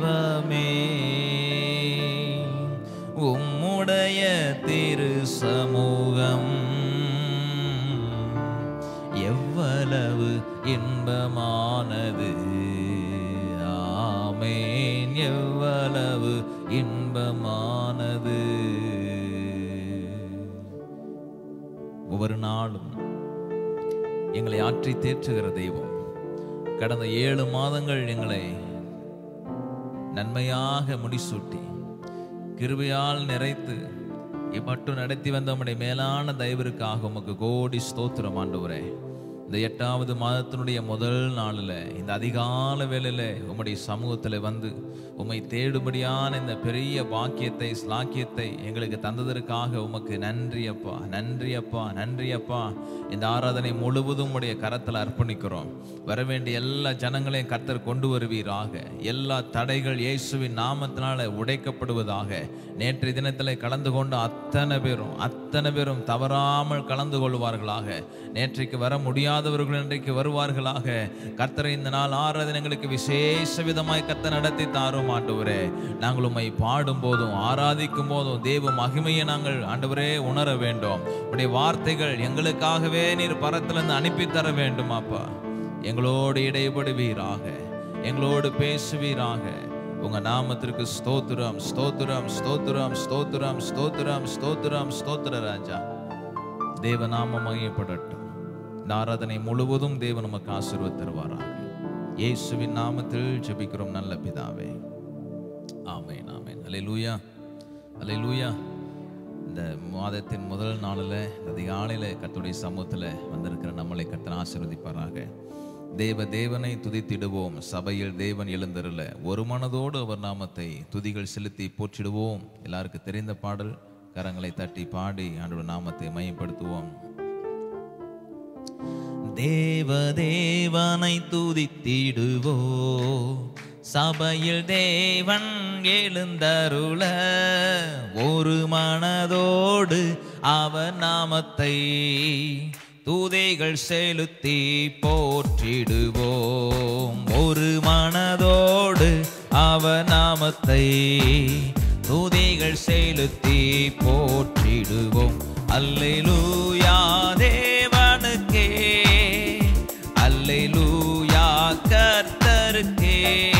தெய்வமே உம்முடைய திரு சமூகம் எவ்வளவு இன்பமானது ஆமேன் எவ்வளவு இன்பமானது ஒவ்வொரு நாளும் எங்களை ஆற்றி தேற்றுகிற தெய்வம் கடந்த ஏழு மாதங்கள் எங்களை நன்மையாக முடிசூட்டி கிருபையால் நிறைத்து இம்மட்டும் நடத்தி வந்த உம்முடைய மேலான தயவிற்காக உமக்கு கோடி ஸ்தோத்திரம் ஆண்டவரே இந்த எட்டாவது மாதத்தினுடைய முதல் நாளில் இந்த அதிகால வேளையில் உம்முடைய சமூகத்தில் வந்து உம்மை தேடுபடியான இந்த பெரிய பாக்கியத்தை ஸ்லாக்கியத்தை எங்களுக்கு தந்ததற்காக உமக்கு நன்றி அப்பா நன்றி அப்பா நன்றி அப்பா இந்த ஆராதனை முழுவதும் உடைய கரத்தில் அர்ப்பணிக்கிறோம் வர வேண்டிய எல்லா ஜனங்களையும் கர்த்தர் கொண்டு வருவீராக எல்லா தடைகள் இயேசுவின் நாமத்தினால உடைக்கப்படுவதாக நேற்றைய தினத்தில் கலந்து கொண்ட அத்தனை பேரும் அத்தனை பேரும் தவறாமல் கலந்து கொள்வார்களாக நேற்றைக்கு வர முடியாதவர்கள் இன்றைக்கு வருவார்களாக கர்த்தரை இந்த நாள் ஆராதனைகளுக்கு விசேஷ விதமாய் கர்த்தர் நடத்தி தாரும் ஆண்டவரே நாங்கள் உம்மை பாடும் போதும் ஆராதிக்கும் போதும் தேவ மகிமையை நாங்கள் ஆண்டவரே உணர வேண்டும் உடைய வார்த்தைகள் எங்களுக்காகவே நீர் பரத்திலிருந்து அனுப்பி தர வேண்டும் அப்பா எங்களோடு இடைபடுவீராக எங்களோடு பேசுவீராக உங்க நாமத்திற்கு ஸ்தோத்திரம் ஸ்தோத்திரம் ஸ்தோத்திரம் ஸ்தோத்திரம் ஸ்தோத்திரம் ஸ்தோத்திரம் ஸ்தோத்திர ராஜா தேவ நாமம் மையப்படட்டும் இந்த ஆராதனை முழுவதும் தேவன் நமக்கு ஆசீர்வாத தருவாராக இயேசுவின் நாமத்தில் ஜெபிக்கிறோம் நல்ல பிதாவே ஆமென் ஆமென் அல்லேலூயா அல்லேலூயா இந்த மாதத்தின் முதல் நாளில் அதிகாலையில் கர்த்தருடைய சமூகத்தில் வந்திருக்கிற நம்மளை கர்த்தர் ஆசீர்வதிப்பாராக தேவ தேவனை துதித்திடுவோம் சபையில் தேவன் எழுந்தருள ஒரு மனதோடு அவர் நாமத்தை துதிகள் செலுத்தி போற்றிடுவோம் எல்லாருக்கும் தெரிந்த பாடல் கரங்களை தட்டி பாடி ஆண்டோட நாமத்தை மையப்படுத்துவோம் தேவ தேவனை துதித்திடுவோ சபையில் தேவன் எழுந்தருள ஒரு மனதோடு அவர் நாமத்தை தூதைகள் செலுத்தி போற்றிடுவோம் ஒரு மனதோடு அவர் நாமத்தை தூதைகள் செலுத்தி போற்றிடுவோம் அல்லேலூயா தேவனுக்கே அல்லேலூயா கர்த்தருக்கே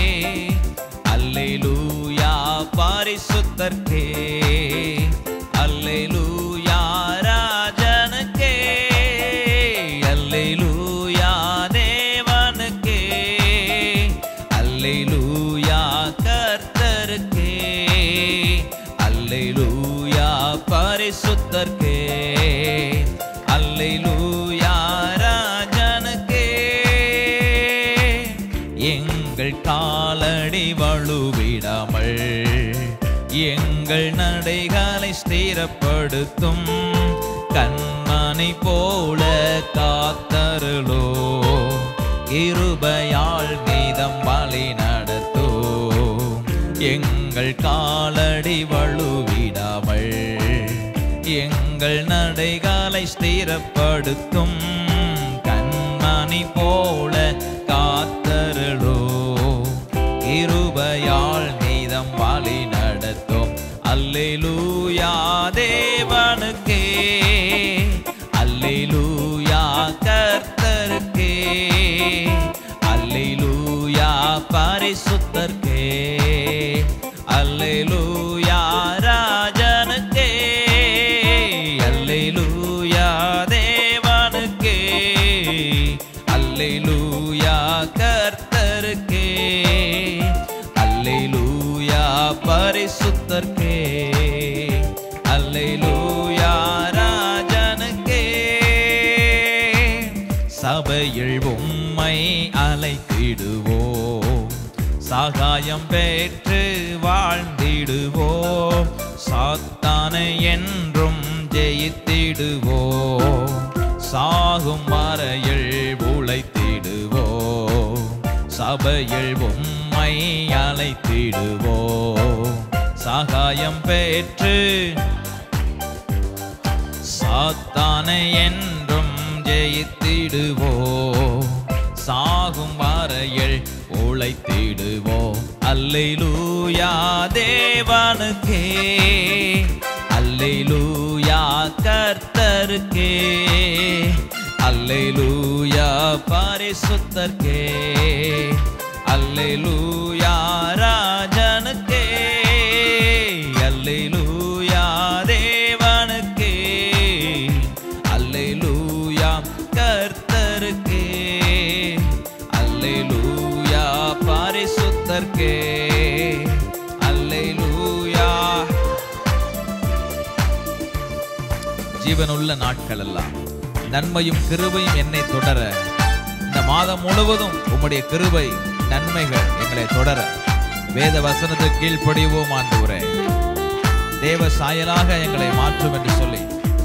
அல்லேலூயா பரிசுத்தர்க்கே அல்லேலூயா ராஜனுக்கே அல்லேலூயா தேவனுக்கே அல்லேலூயா கர்த்தருக்கே அல்லேலூயா பரிசுத்தர்க்கே அல்லேலூயா ராஜனுக்கே எங்கள் காலடி வலுவிடாமல் எங்கள் நடைகளை ஸ்திரப்படுத்தும் கண்மனை போல காத்தருளோ இருபயால் மீதம் வழி நடத்தோ எங்கள் காலடி வலுவிடாமல் எங்கள் நடைகளை ஸ்திரப்படுத்தும் கண்மணி போல காத்தருளோ இருபயால் நீதம் வழி நடத்தும் அல்லேலூயா தேவனுக்கே அல்லேலூயா கர்த்தருக்கே அல்லேலூயா பரிசுத்தர்க்கே அல்லேலூயா ராஜனுக்கே அல்லேலூயா தேவனுக்கே அல்லேலூயா கர்த்தருக்கே அல்லேலூயா பரிசுத்தர்க்கே அல்லேலூயா ராஜனுக்கே சபையில் உம்மை அழைத்திடுவோம் சகாயம் பெற்று வாழ்ந்திடுவோம் சாத்தானை என்றும் ஜெயித்திடுவோம் சாகும் வரையில் உழைத்திடுவோம் சபையில் உம்மை அழைத்திடுவோம் சகாயம் பெற்று சாத்தானை என்றும் ஜெயித்திடுவோ சாகும் வரையில் உழைத்திடுவோ அல்லேலூயா தேவனுக்கே அல்லேலூயா கர்த்தருக்கே அல்லேலூயா பரிசுத்தர்க்கே அல்லேலூயா ராஜனுக்கே அல்லேலூயா தேவனுக்கே அல்லேலூயா கர்த்தருக்கே அல்லேலூயா பரிசுத்தர்க்கே அல்லேலூயா ஜீவனுள்ள நாட்கள் எல்லாம் நன்மையும் கிருபையும் என்னை தொடர இந்த மாதம் முழுவதும் உம்முடைய கிருபை நன்மைகள் எங்களை தொடர வேத வசனத்துக்கு கீழ்ப்படிவோம் ஆண்டவரே தேவ சாயலாக எங்களை மாற்றும் என்று சொல்லி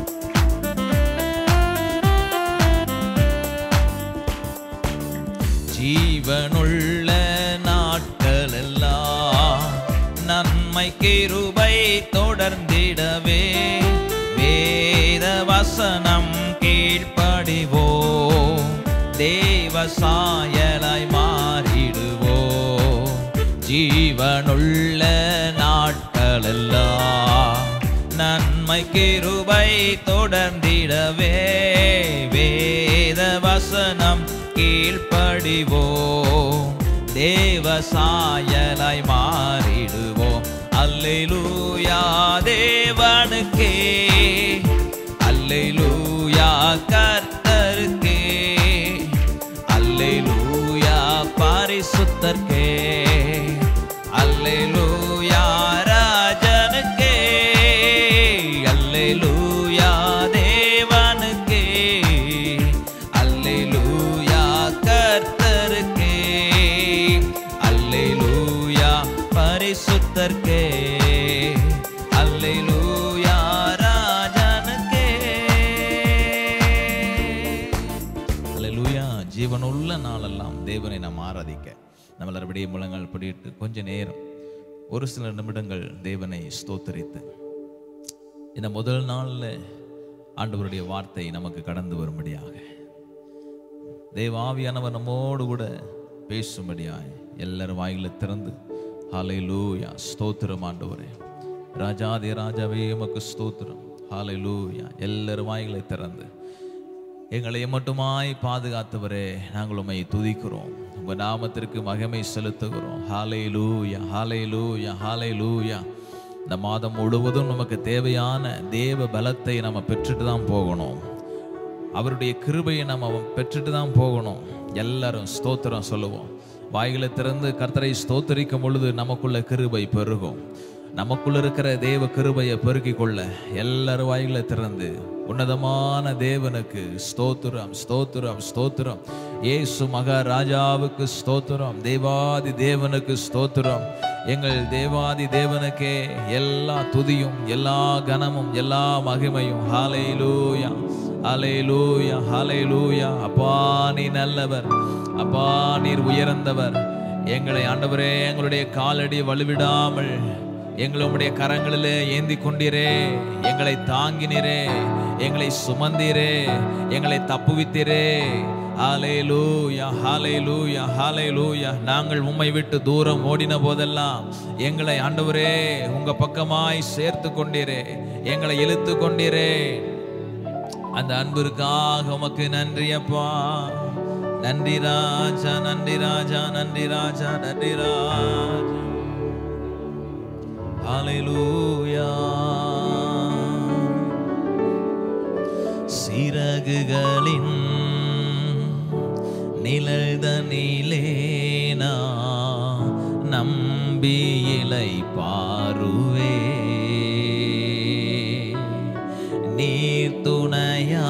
ஜீவனுள்ள நாட்களெல்லாம் நன்மை கிருபை தொடர்ந்திடவே வேத வசனம் கீழ்ப்படிவோ தேவ சாயலாய் மாறிடுவோ ஜீவனுள்ள நாட்களெல்லாம் நன்மை கிருபை தொடர்ந்திடவே வேத வசனம் கீழ்ப்படிவோம் தேவ சாயலாய் மாறிடுவோம் அல்லேலூயா தேவனுக்கே அல்லேலூயா கர்த்தருக்கே அல்லேலூயா பரிசுத்தர்க்கே அல்லேலூயா ராஜனுக்கே அல்லேலூயா தேவனுக்கே அல்லேலூயா கர்த்தருக்கே அல்லேலூயா பரிசுத்தர்க்கே அல்லேலூயா ராஜனுக்கே அல்லேலூயா ஜீவனுள்ள நாளெல்லாம் தேவனை நாம் ஆராதிக்க நம்ம எல்லாருடைய முழங்கால் படியிட்டு கொஞ்ச நேரம் ஒரு சில நிமிடங்கள் தேவனை ஸ்தோத்தரித்து இந்த முதல் நாளில் ஆண்டவருடைய வார்த்தை நமக்கு கடந்து வரும்படியாக தேவாவியானவர் நம்மோடு கூட பேசும்படியாய் எல்லாரும் வாயில திறந்து ஹாலை லூயா ஸ்தோத்திரம் ஆண்டவரே ராஜாதே ராஜாவே எமக்கு ஸ்தோத்திரம் ஹாலை லூயா எல்லாரும் வாய்களை திறந்து எங்களை மட்டுமாய் பாதுகாத்தவரே நாங்கள் உம்மை துதிக்கிறோம் உங்க நாமத்திற்கு மகிமை செலுத்துகிறோம் ஹாலை லூயா ஹாலை லூயா ஹாலை லூயா இந்த மாதம் முழுவதும் நமக்கு தேவையான தேவ பலத்தை நம்ம பெற்றுட்டு தான் போகணும் அவருடைய கிருபையை நம்ம பெற்றுட்டு தான் போகணும் எல்லாரும் ஸ்தோத்திரம் சொல்லுவோம் வாய்களை திறந்து கர்த்தரை ஸ்தோத்தரிக்கும் பொழுது நமக்குள்ள கிருபை பெருகும் நமக்குள்ள இருக்கிற தேவ கிருபையை பெருக்கிக் கொள்ள எல்லாரும் வாய்களை திறந்து உன்னதமான தேவனுக்கு ஸ்தோத்திரம் ஸ்தோத்திரம் ஸ்தோத்திரம் இயேசு மகாராஜாவுக்கு ஸ்தோத்திரம் தேவாதி தேவனுக்கு ஸ்தோத்திரம் எங்கள் தேவாதி தேவனுக்கே எல்லா துதியும் எல்லா கனமும் எல்லா மகிமையும் ஹாலேலூயா ஹalleluya ஹalleluya அப்பா நீ நல்லவர் அப்பா நீர் உயர்ந்தவர் எங்களை ஆண்டவரே எங்களுடைய காலடி வலுவிடாமல் எங்களை உம்முடைய கரங்களிலே ஏந்தி கொண்டீரே எங்களை தாங்கினீரே எங்களை சுமந்தீரே எங்களை தப்புவித்தீரே ஹalleluya ஹalleluya ஹalleluya நாங்கள் உம்மை விட்டு தூரம் ஓடின போதெல்லாம் எங்களை ஆண்டவரே உங்க பக்கமாய் சேர்த்து கொண்டீரே எங்களை இழுத்து கொண்டீரே அந்த அன்பிற்காக உமக்கு நன்றி அப்பா நன்றி ராஜா நன்றி ராஜா நன்றி ராஜா நன்றி ராஜா ஹalleluya சிறகுகளின் நிழல்தனிலே நான் நம்பி இலை பாருவே நீர் துணையா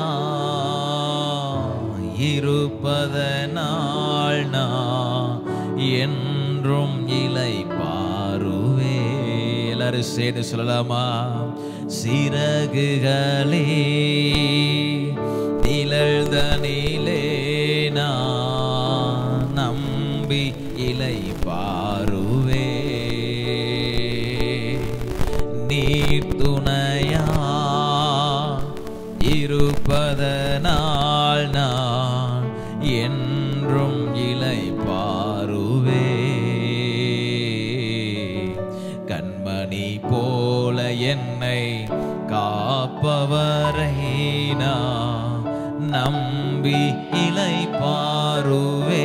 இருப்பதனால் நான் என்றும் இலை பாருவே எல்லாரும் சேர்ந்து சொல்லலாமா சிறகுகளே நிழல்தனிலே நான் நம்பி இலை பாருவே நீர் துணையா இருப்பதனால் நான் என்றும் இலை பாருவே நம்பி இலை பாருவே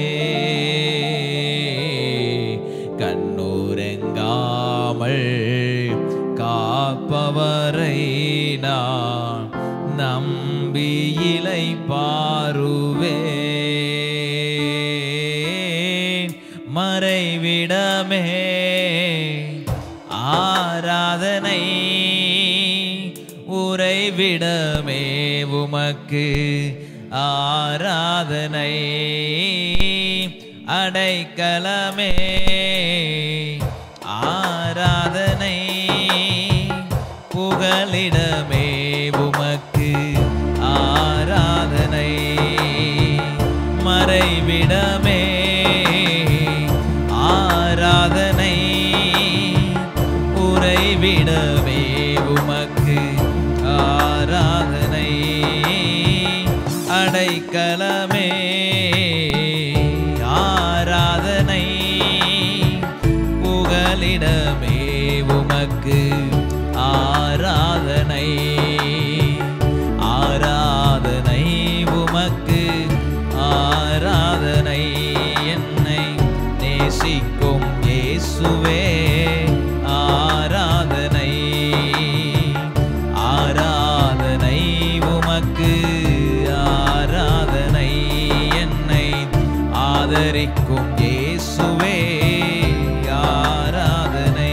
கண்ணூரெங்காமல் காப்பவரை நான் நம்பி இலை பாருவேன் மறைவிடமே ஆராதனை உறைவிடமே உமக்கு ஆராதனை அடைக்கலமே ஆராதனை புகலிடமே உமக்கு ஆராதனை மறைவிடமே ஆராதனை உறைவிடமே உமக்கு ஆராதனை அடைக்கலமே ஆராதனை புகலிடமே உமக்கு ஆராதனை ஆராதனை உமக்கு ஆராதனை என்னை நேசிக்கும் இயேசுவே ஆராதனை ஆராதனை உமக்கு ஆராதனை என்னை ஆதரிக்கும் இயேசுவே ஆராதனை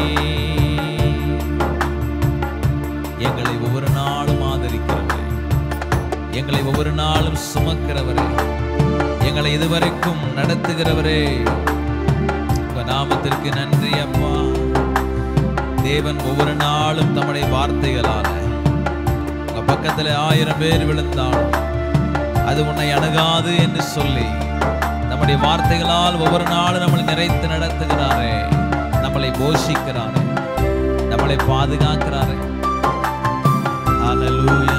எங்களை ஒவ்வொரு நாளும் ஆதரிக்கிறவரே எங்களை ஒவ்வொரு நாளும் சுமக்கிறவரே எங்களை இதுவரைக்கும் நடத்துகிறவரே உங்க நாமத்திற்கு நன்றி அப்பா தேவன் ஒவ்வொரு நாளும் தம்முடைய வார்த்தைகளால உங்க பக்கத்துல ஆயிரம் பேர் விழுந்தாலும் அது உன்னை அணுகாது என்று சொல்லி நம்முடைய வார்த்தைகளால் ஒவ்வொரு நாளும் நம்மளை நிறைத்து நடத்துகிறாரே நம்மளை போஷிக்கிறாரே நம்மளை பாதுகாக்கிறாரே Hallelujah.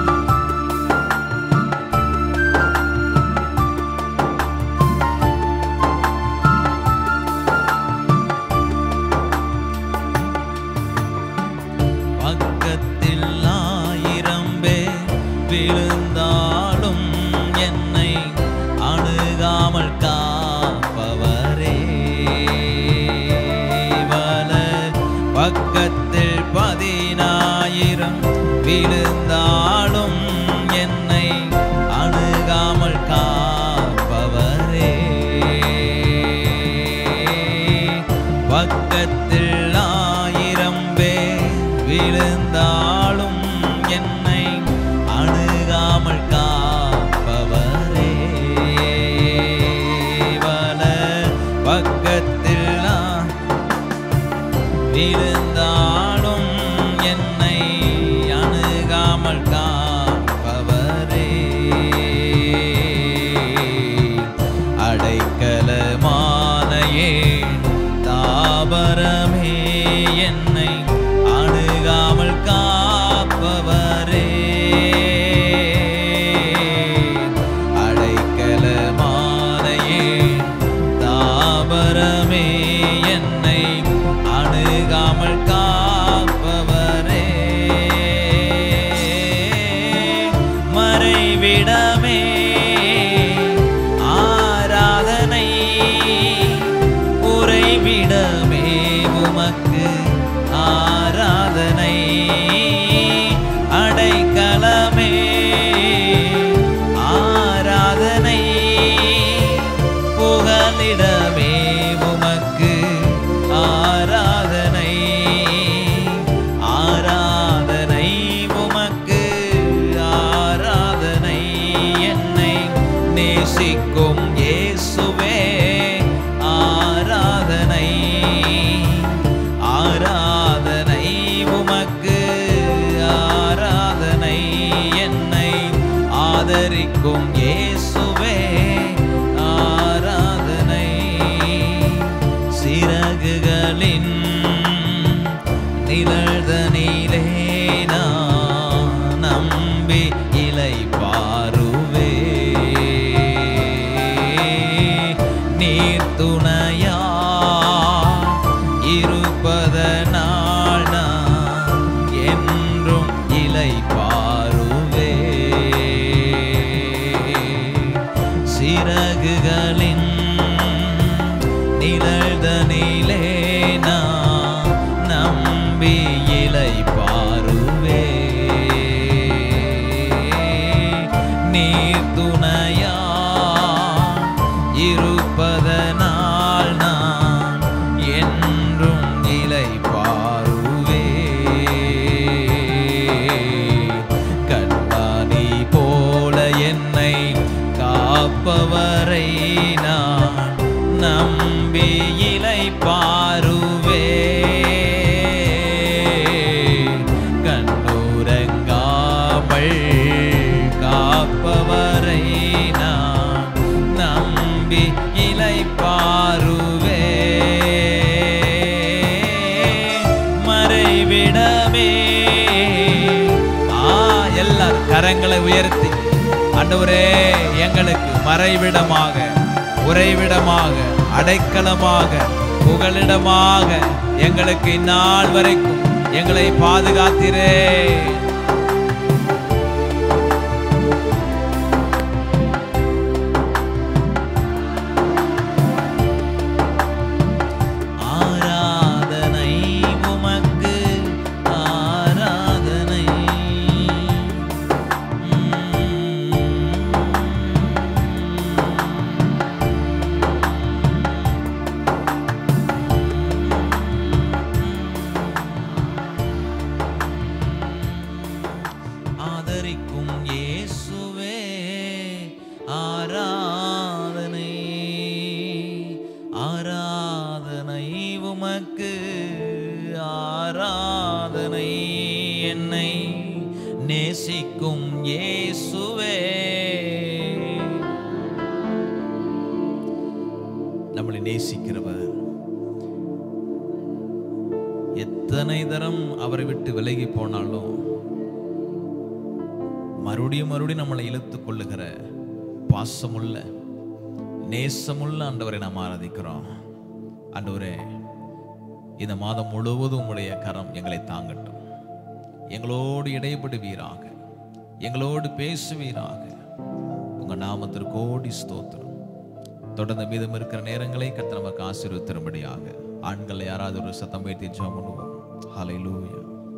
பக்கத்தில் ஆயிரம் பேர் விழுந்தாலும் என்னை அணுகாமல் காப்பவரே வல பக்கத்தில் பதினாயிரம் விழுந்தாலும் என்னை அணுகாமல் காப்பவரே பக்கத்தில் ஆயிரம் பேர் விழுந்தாலும் என்னை அணுகாமல் காப்பவரே வல பக்கத்தில் ஆ- விழுந்தாலும் என்னை அணுகாமல் காப்பவரே அடைக்கலமான ஏன் தாபரமே என்னை அணுகாமல் காப்பவரே அடைக்கலமான ஏன் தாபரமே என்னை அணுகாமல் காப்பவரே மறைவிடமே ஆராதனை உறைவிடமே உமக்கு ஆராதனை அடைக்கலமே ஆராதனை புகலிடமே உமக்கு ஆராதனை ஆராதனை உமக்கு ஆராதனை என்னை நேசிக்கும் இயேசுவே ஆராதனை ஆராதனை உமக்கு ஆராதனை என்னை ஆதரிக்கும் இயேசுவே ஆராதனை சிறகுகளின் நிழல்தனிலே நான் நம்பி இலை பாருவே நீர் துணையா இருப்பதனால் நான் என்றும் இலை பாருவே நிழல்தனிலே நான் நம்பி இலை பாருவே நீர் துணையா இருப்பதனால் நான் என்றும் இலை பாருவே கண்பானி போல என்னை காப்பவரை நான் நம்பி இலை பாருவே கண்ணுறங்காமல் காப்பவரை நான் நம்பி இலை பாருவே மறைவிடமே ஆ எல்லாரும் கரங்களை உயர்த்தி ஆண்டவரே எங்களுக்கு மறைவிடமாக உறைவிடமாக அடைக்கலமாக புகலிடமாக எங்களுக்கு இந்நாள் வரைக்கும் எங்களை பாதுகாத்திரே ஆராதனை உமக்கு ஆராதனை ஆதரிக்கும் இயேசுவே ஆராதனை ஆராதனை உமக்கு ஆராதனை என்னை நேசிக்கும் இயேசுவே நம்மளை நேசிக்கிறவர் எத்தனை தரம் அவரை விட்டு விலகி போனாலும் மறுபடியும் மறுபடியும் நம்மளை இழுத்துக் கொள்ளுகிற பாசமுள்ள நேசமுள்ள ஆண்டவரை நாம் ஆராதிக்கிறோம் ஆண்டவரே இந்த மாதம் முழுவதும் உங்களுடைய கரம் எங்களை தாங்கட்டும் எங்களோடு இடைப்படுவீராக எங்களோடு பேசுவீராக உங்க நாமத்திற்கு கோடி ஸ்தோத்திரம் தொடர்ந்து மீதம் இருக்கிற நேரங்களை கத்த நமக்கு ஆசீர்வதித்தரும்படியாக ஆண்கள் யாராவது ஒரு சத்தம் வைத்து ஜெபம் பண்ணுவோம் ஹalleluya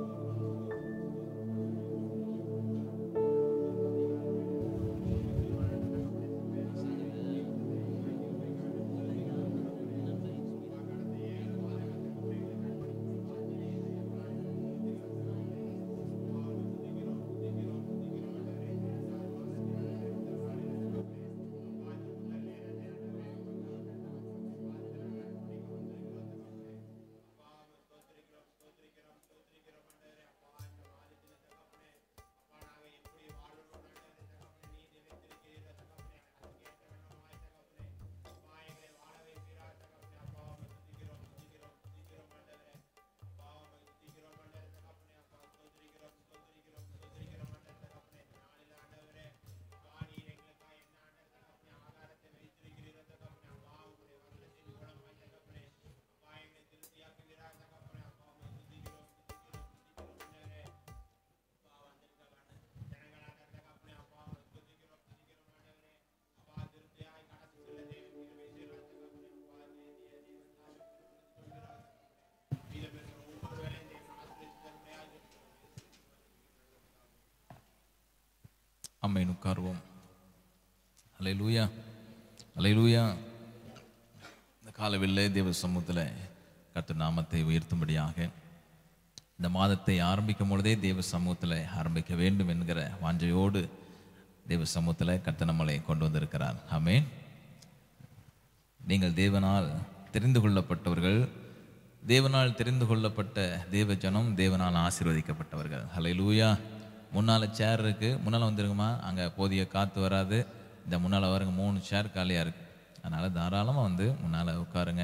அம்மையின் உட்கார்வோம் அலையிலூயா அலையிலூயா இந்த காலவில்லை தேவ சமூகத்தில் கர்த்தர் நாமத்தை உயர்த்தும்படியாக இந்த மாதத்தை ஆரம்பிக்கும் பொழுதே தேவ சமூகத்தில் ஆரம்பிக்க வேண்டும் என்கிற வாஞ்சையோடு தேவ சமூகத்தில் கர்த்தர் நம்மளை கொண்டு வந்திருக்கிறார் ஆமென் நீங்கள் தேவனால் தெரிந்து கொள்ளப்பட்டவர்கள் தேவனால் தெரிந்து கொள்ளப்பட்ட தேவ ஜனம் தேவனால் ஆசீர்வதிக்கப்பட்டவர்கள் ஹalleluya முன்னால் சேர் இருக்கு முன்னால் வந்துருங்கம்மா அங்கே போதிய காற்று வராது இந்த முன்னால் வருங்க மூணு சேர் காலியாக இருக்கு அதனால் தாராளமாக வந்து முன்னால் உட்காருங்க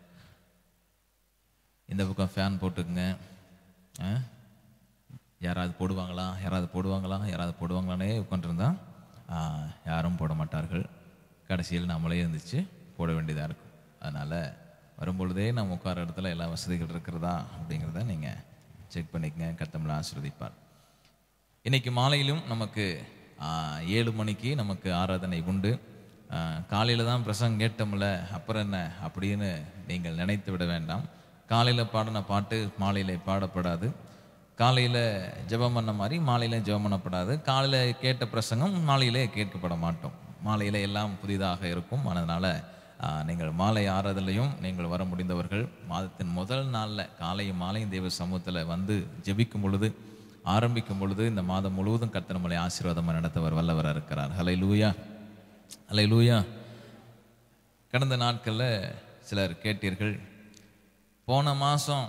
இந்த பக்கம் ஃபேன் போட்டுக்குங்க ஆ? யாராவது போடுவாங்களா யாராவது போடுவாங்களா யாராவது போடுவாங்களானே உட்காந்துருந்தா யாரும் போட மாட்டார்கள் கடைசியில் நம்மளே இருந்துச்சு போட வேண்டியதாக இருக்கும் அதனால் வரும்பொழுதே நம்ம உட்கார இடத்துல எல்லா வசதிகள் இருக்கிறதா அப்படிங்கிறத நீங்கள் செக் பண்ணிக்கங்க கத்தமிழ ஆசீர்வதிப்பார் இன்னைக்கு மாலையிலும் நமக்கு ஆ, ஏழு மணிக்கு நமக்கு ஆராதனை உண்டு காலையில் தான் பிரசங்கம் கேட்டோம்ல அப்புறம் என்ன அப்படின்னு நீங்கள் நினைத்து விட வேண்டாம் காலையில் பாடின பாட்டு மாலையில் பாடப்படாது காலையில் ஜெபம் பண்ண மாதிரி மாலையில் ஜெபம் பண்ணப்படாது காலையில் கேட்ட பிரசங்கம் மாலையிலே கேட்கப்பட மாட்டோம் மாலையில் எல்லாம் புதிதாக இருக்கும் அதனால் நீங்கள் மாலை ஆறுதலையும் நீங்கள் வர முடிந்தவர்கள் மாதத்தின் முதல் நாளில் காலையும் மாலையும் தெய்வ சமூகத்தில் வந்து ஜெபிக்கும் பொழுது ஆரம்பிக்கும் பொழுது இந்த மாதம் முழுவதும் கர்த்தர் நம்மளை ஆசீர்வாதமாக நடத்தவர் வல்லவராக இருக்கிறார் ஹலை லூயா ஹலை லூயா கடந்த நாட்களில் சிலர் கேட்டீர்கள் போன மாதம்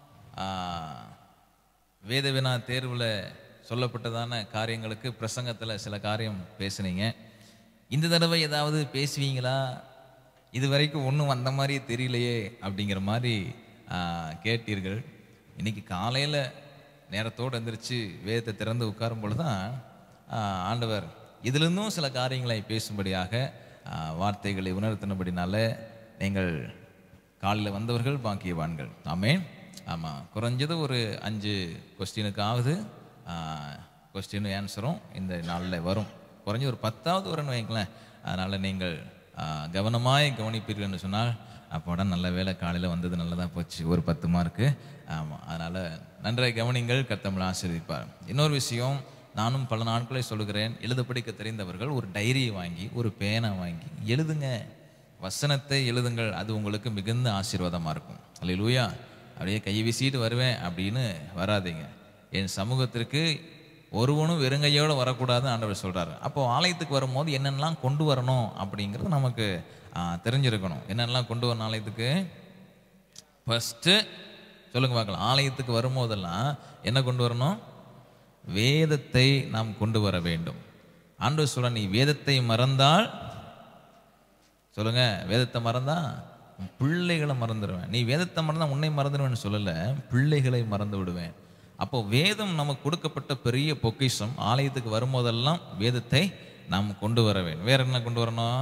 வேத வினா தேர்வில் சொல்லப்பட்டதான காரியங்களுக்கு பிரசங்கத்தில் சில காரியம் பேசுனீங்க இந்த தடவை ஏதாவது பேசுவீங்களா இது வரைக்கும் ஒன்றும் வந்த மாதிரியே தெரியலையே அப்படிங்கிற மாதிரி ஆ, கேட்டீர்கள் இன்னைக்கு காலையில் நேரத்தோடு எந்திரிச்சு வேதத்தை திறந்து உட்காரும் பொழுது தான் ஆ, ஆண்டவர் இதிலிருந்தும் சில காரியங்களை பேசும்படியாக ஆ, வார்த்தைகளை உணர்த்தினபடினால நீங்கள் காலையில் வந்தவர்கள் பாக்கியவான்கள் ஆமென் ஆமாம் குறைஞ்சது ஒரு அஞ்சு கொஸ்டினுக்காவது கொஸ்டின் ஆன்சரும் இந்த நாளில் வரும் குறைஞ்ச ஒரு பத்தாவது வரும்னு வைங்களேன் அதனால் நீங்கள் கவனமாய் கவனிப்பீர்கள் என்று சொன்னால் அப்போட நல்ல வேளை காலையில் வந்தது நல்லதாக போச்சு ஒரு பத்து மார்க்கு ஆமாம் அதனால் நன்றாய் கவனிங்கள் கர்த்தமிழ் ஆசீர்வதிப்பார் இன்னொரு விஷயம் நானும் பல நாட்களை சொல்லுகிறேன் எழுத படிக்க தெரிந்தவர்கள் ஒரு டைரியை வாங்கி ஒரு பேனா வாங்கி எழுதுங்க வசனத்தை எழுதுங்கள் அது உங்களுக்கு மிகுந்த ஆசீர்வாதமாக இருக்கும் அல்லேலூயா அப்படியே கை வீசிட்டு வருவேன் அப்படின்னு வராதீங்க என் சமூகத்திற்கு ஒருவனும் வெறுங்கையோடு வரக்கூடாதுன்னு ஆண்டவர் சொல்கிறாரு அப்போ ஆலயத்துக்கு வரும்போது என்னென்னலாம் கொண்டு வரணும் அப்படிங்கிறது நமக்கு ஆ, தெரிஞ்சிருக்கணும் என்னென்னலாம் கொண்டு வரணும் ஆலயத்துக்கு ஃபஸ்ட்டு சொல்லுங்க பார்க்கலாம் ஆலயத்துக்கு வரும்போதெல்லாம் என்ன கொண்டு வரணும் வேதத்தை நாம் கொண்டு வர வேண்டும் ஆண்டவர் சொல்ற நீ வேதத்தை மறந்தால் சொல்லுங்க வேதத்தை மறந்தா உன் பிள்ளைகளை மறந்துடுவேன் நீ வேதத்தை மறந்தா உன்னை மறந்துடுவேன்னு சொல்லலை பிள்ளைகளை மறந்து விடுவேன் அப்போ வேதம் நமக்கு கொடுக்கப்பட்ட பெரிய பொக்கிஷம் ஆலயத்துக்கு வரும்போதெல்லாம் வேதத்தை நாம் கொண்டு வர வேண்டும் வேற என்ன கொண்டு வரணும்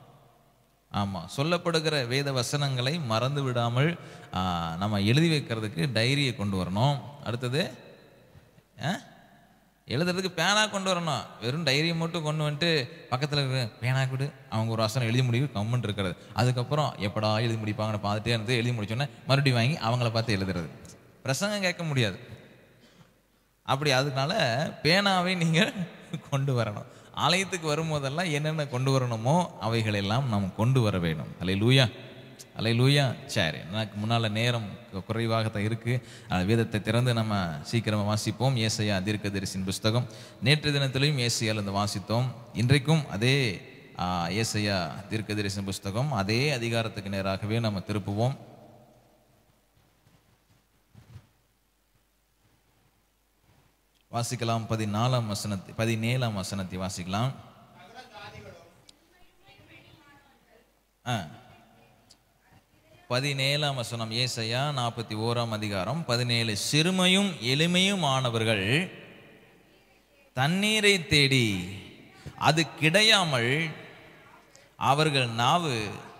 ஆமாம் சொல்லப்படுகிற வேத வசனங்களை மறந்து விடாமல் ஆ, நம்ம எழுதி வைக்கிறதுக்கு டைரியை கொண்டு வரணும் அடுத்தது ஆ? எழுதுறதுக்கு பேனா கொண்டு வரணும் வெறும் டைரியை மட்டும் கொண்டு வந்துட்டு பக்கத்தில் இருக்கிற பேனா கொடு அவங்க ஒரு வசனம் எழுதி முடிவு கம்முன்னு இருக்கிறது அதுக்கப்புறம் எப்படா எழுதி முடிப்பாங்கன்னு பார்த்துட்டே இருந்து எழுதி முடிச்சோன்னே மறுபடியும் வாங்கி அவங்கள பார்த்து எழுதுறது பிரசங்கம் கேட்க முடியாது அப்படி அதனால பேனாவை நீங்கள் கொண்டு வரணும் ஆலயத்துக்கு வரும்போதெல்லாம் என்னென்ன கொண்டு வரணுமோ அவைகளெல்லாம் நாம் கொண்டு வர வேண்டும் அலை லூயா அலை லூயா சரி எனக்கு முன்னால் நேரம் கு- குறைவாகத்தான் இருக்குது அஹ் வேதத்தை திறந்து நம்ம சீக்கிரமாக வாசிப்போம் ஏசையா தீர்க்கதரிசின் புஸ்தகம் நேற்று தினத்திலையும் ஏசையால் இருந்து வாசித்தோம் இன்றைக்கும் அதே ஆஹ், ஏசையா தீர்க்கதரிசன புஸ்தகம் அதே அதிகாரத்துக்கு நேராகவே நம்ம திருப்புவோம் வாசிக்கலாம் பதினாலாம் வசனத்தை பதினேழாம் வசனத்தை வாசிக்கலாம் ஆ பதினேழாம் வசனம் ஏசையா நாற்பத்தி ஓராம் அதிகாரம் பதினேழு சிறுமையும் எளிமையுமானவர்கள் தண்ணீரை தேடி அது கிடையாமல் அவர்கள் நாவு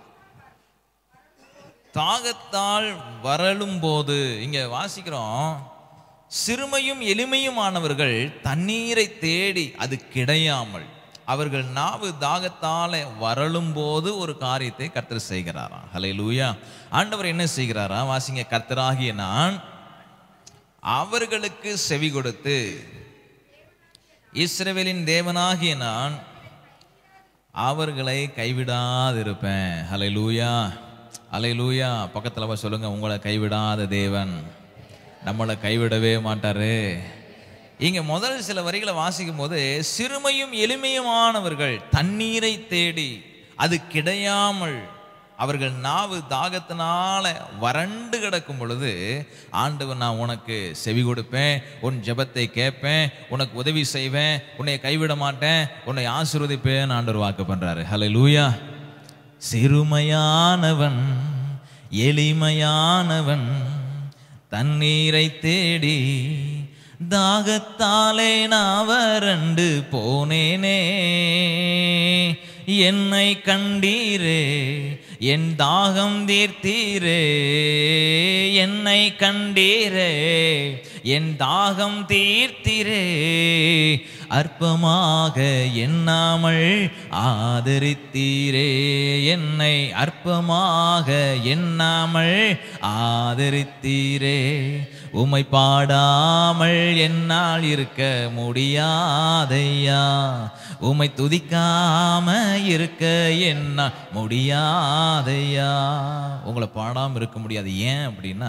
தாகத்தால் வரலும் போது இங்க வாசிக்கிறோம் சிறுமையும் எளிமையுமானவர்கள் தண்ணீரை தேடி அது கிடையாமல் அவர்கள் நாவு தாகத்தால வரலும் போது ஒரு காரியத்தை கர்த்தர் செய்கிறாராம் ஹலே லூயா ஆண்டவர் என்ன செய்கிறாரா வாசிங்க கர்த்தராகிய நான் அவர்களுக்கு செவி கொடுத்து இஸ்ரவேலின் தேவனாகிய நான் அவர்களை கைவிடாதிருப்பேன் ஹலை லூயா ஹலை லூயா பக்கத்தில் போய் சொல்லுங்க உங்களை கைவிடாத தேவன் நம்மளை கைவிடவே மாட்டாரு இங்க முதல் சில வரிகளை வாசிக்கும் போது சிறுமையும் எளிமையுமானவர்கள் தண்ணீரை தேடி அது கிடையாமல் அவர்கள் நாவு தாகத்தினால வறண்டு கிடக்கும் பொழுது ஆண்டவர் நான் உனக்கு செவி கொடுப்பேன் உன் ஜெபத்தை கேட்பேன் உனக்கு உதவி செய்வேன் உன்னை கைவிட மாட்டேன் உன்னை ஆசீர்வதிப்பேன் ஆண்டவர் வாக்கு பண்றாரு ஹலை லூயா சிறுமையானவன் எளிமையானவன் தண்ணீரை தேடி தாகத்தாலே நான் வறண்டு போனேனே என்னை கண்டீரே என் தாகம் தீர்த்தீரே என்னை கண்டீரே என் தாகம் தீர்த்தீரே அற்பமாக எண்ணாமல் ஆதரித்தீரே என்னை அற்பமாக எண்ணாமல் ஆதரித்தீரே உமை பாடாமல் என்னால் இருக்க முடியாதையா உமை துதிக்காம இருக்க என்ன முடியாதையா உங்களை பாடாம இருக்க முடியாது ஏன் அப்படின்னா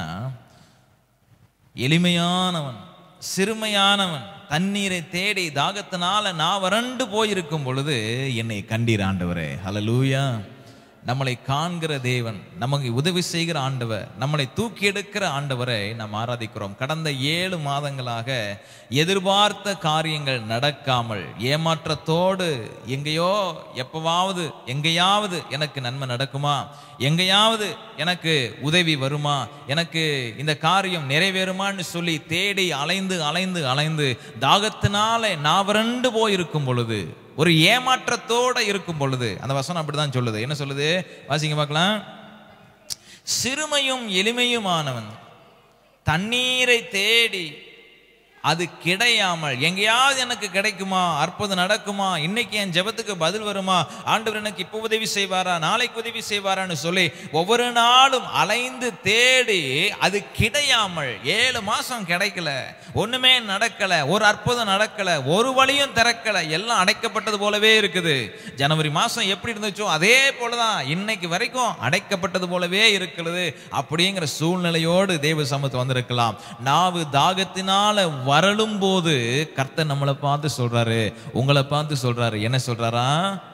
எளிமையானவன் சிறுமையானவன் தண்ணீரை தேடி தாகத்தினால நான் வறண்டு போயிருக்கும் பொழுது என்னை கண்டீர் ஆண்டவரே ஹalleluya நம்மளை காண்கிற தேவன் நமக்கு உதவி செய்கிற ஆண்டவர் நம்மளை தூக்கி எடுக்கிற ஆண்டவரை நாம் ஆராதிக்கிறோம் கடந்த ஏழு மாதங்களாக எதிர்பார்த்த காரியங்கள் நடக்காமல் ஏமாற்றத்தோடு எங்கேயோ எப்பவாவது எங்கேயாவது எனக்கு நன்மை நடக்குமா எங்கேயாவது எனக்கு உதவி வருமா எனக்கு இந்த காரியம் நிறைவேறுமான்னு சொல்லி தேடி அலைந்து அலைந்து அலைந்து தாகத்தினால நான் வறண்டு போயிருக்கும் பொழுது ஒரு ஏமாற்றத்தோட இருக்கும் பொழுது அந்த வசனம் அப்படிதான் சொல்லுது என்ன சொல்லுது வாசிங்க பார்க்கலாம் சிறுமையும் எளிமையுமானவன் தண்ணீரை தேடி அது கிடையாமல் எங்கேயாவது எனக்கு கிடைக்குமா அற்புதம் நடக்குமா இன்னைக்கு என் ஜெபத்துக்கு பதில் வருமா ஆண்டவர் எனக்கு இப்போ உதவி செய்வாரா நாளைக்கு உதவி செய்வாரான்னு சொல்லி ஒவ்வொரு நாளும் அலைந்து தேடி அது கிடையாமல் ஏழு மாசம் கிடைக்கல ஒண்ணுமே நடக்கல ஒரு அற்புதம் நடக்கல ஒரு வழியும் திறக்கல எல்லாம் அடைக்கப்பட்டது போலவே இருக்குது ஜனவரி மாசம் எப்படி இருந்துச்சோ அதே போலதான் இன்னைக்கு வரைக்கும் அடைக்கப்பட்டது போலவே இருக்கிறது அப்படிங்கிற சூழ்நிலையோடு தேவ சமத்து வந்திருக்கலாம் நாவு தாகத்தினால வரலும் போது கர்த்தர் நம்மளை பார்த்து சொல்றாரு உங்களை பார்த்து சொல்றாரு என்ன சொல்றாரா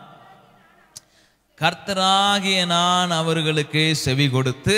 கர்த்தராகிய நான் அவர்களுக்கு செவி கொடுத்து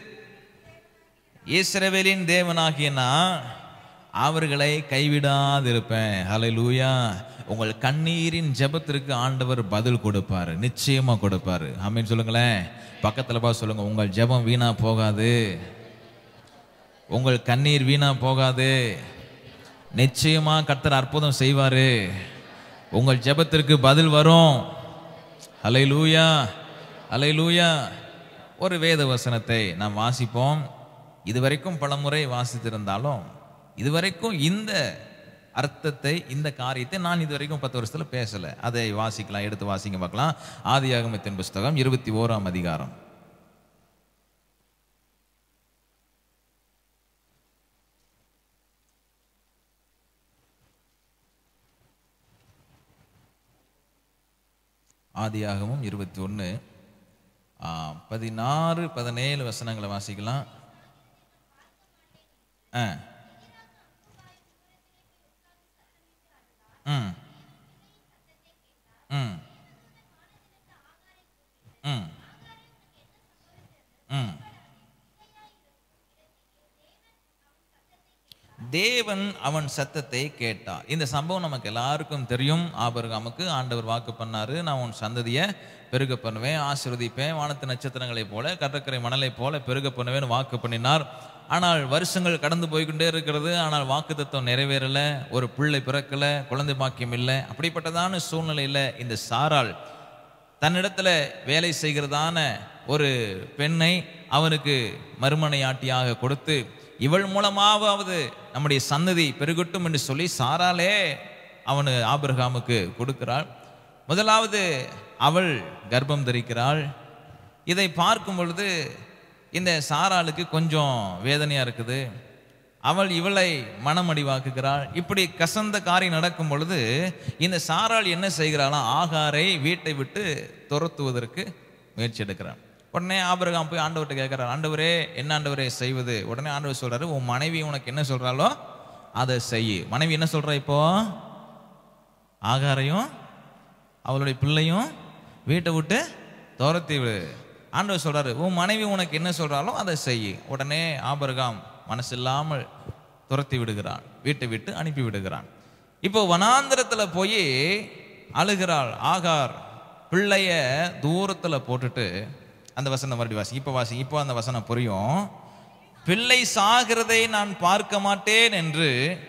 இஸ்ரவேலின் தேவனாகிய நான் அவர்களை கைவிடாதிருப்பேன் ஹalleluya உங்கள் கண்ணீரின் ஜெபத்திற்கு ஆண்டவர் பதில் கொடுப்பாரு நிச்சயமா கொடுப்பாரு ஆமென் சொல்லுங்களேன் பக்கத்துல பா சொல்லுங்க உங்கள் ஜெபம் வீணா போகாது உங்கள் கண்ணீர் வீணா போகாது நிச்சயமா கர்த்தர் அற்புதம் செய்வாரு உங்கள் ஜெபத்திற்கு பதில் வரும் அலை லூயா அலை லூயா ஒரு வேத வசனத்தை நாம் வாசிப்போம் இதுவரைக்கும் பலமுறை வாசித்திருந்தாலும் இதுவரைக்கும் இந்த அர்த்தத்தை இந்த காரியத்தை நான் இதுவரைக்கும் பத்து வருஷத்துல பேசல அதை வாசிக்கலாம் எடுத்து வாசிங்க பார்க்கலாம் ஆதியாகமத்தின் புஸ்தகம் இருபத்தி ஓராம் அதிகாரம் ஆதியாகமும் இருபத்தி ஒன்று பதினாறு பதினேழு வசனங்களை வாசிக்கலாம் ஆ ம் ம் ம் ம் தேவன் அவன் சத்தத்தை கேட்டார் இந்த சம்பவம் நமக்கு எல்லாருக்கும் தெரியும் ஆபரகாமுக்கு ஆண்டவர் வாக்கு பண்ணாரு நான் உன் சந்ததியை பெருக பண்ணுவேன் ஆசீர்வதிப்பேன் வானத்து நட்சத்திரங்களைப் போல கடற்கரை மணலைப் போல பெருக பண்ணுவேன் வாக்கு பண்ணினார் ஆனால் வருஷங்கள் கடந்து போய்க்கொண்டே இருக்கிறது ஆனால் வாக்கு தத்துவம் நிறைவேறல ஒரு பிள்ளை பிறக்கல குழந்தை பாக்கியம் இல்லை அப்படிப்பட்டதான சூழ்நிலையில இந்த சாராள் தன்னிடத்துல வேலை செய்கிறதான ஒரு பெண்ணை அவனுக்கு மறுமனையாட்டியாக கொடுத்து இவள் மூலமாவது நம்முடைய சந்ததி பெருகட்டும் என்று சொல்லி சாராலே அவனு ஆபிரகாமுக்கு கொடுக்கிறாள் முதலாவது அவள் கர்ப்பம் தரிக்கிறாள் இதை பார்க்கும் பொழுது இந்த சாராளுக்கு கொஞ்சம் வேதனையா இருக்குது அவள் இவளை மனமடிவாக்குகிறாள் இப்படி கசந்த காரியம் நடக்கும் பொழுது இந்த சாராள் என்ன செய்கிறாளாம் ஆகாரை வீட்டை விட்டு துரத்துவதற்கு முயற்சி எடுக்கிறான் உடனே ஆபிரகாம் போய் ஆண்டவர்கிட்ட கேட்கிறார் ஆண்டவரே என்ன ஆண்டவரே செய்வது உடனே ஆண்டவர் சொல்றாரு உன் மனைவி உனக்கு என்ன சொல்றாளோ அதை செய் மனைவி என்ன சொல்றா இப்போ ஆகாரையும் அவளுடைய பிள்ளையும் வீட்டை விட்டு துரத்தி விடு ஆண்டவர் சொல்றாரு உன் மனைவி உனக்கு என்ன சொல்றாலோ அதை செய் உடனே ஆபரகாம் மனசில்லாமல் துரத்தி விடுகிறான் வீட்டை விட்டு அனுப்பி விடுகிறான் இப்போ வனாந்திரத்துல போய் அழுகிறாள் ஆகார் பிள்ளைய தூரத்துல போட்டுட்டு அந்த வசனம் மறுபடி வாசி இப்போ வாசி இப்போ அந்த வசனம் புரியும் பிள்ளை சாகிறதை நான் பார்க்க மாட்டேன் என்று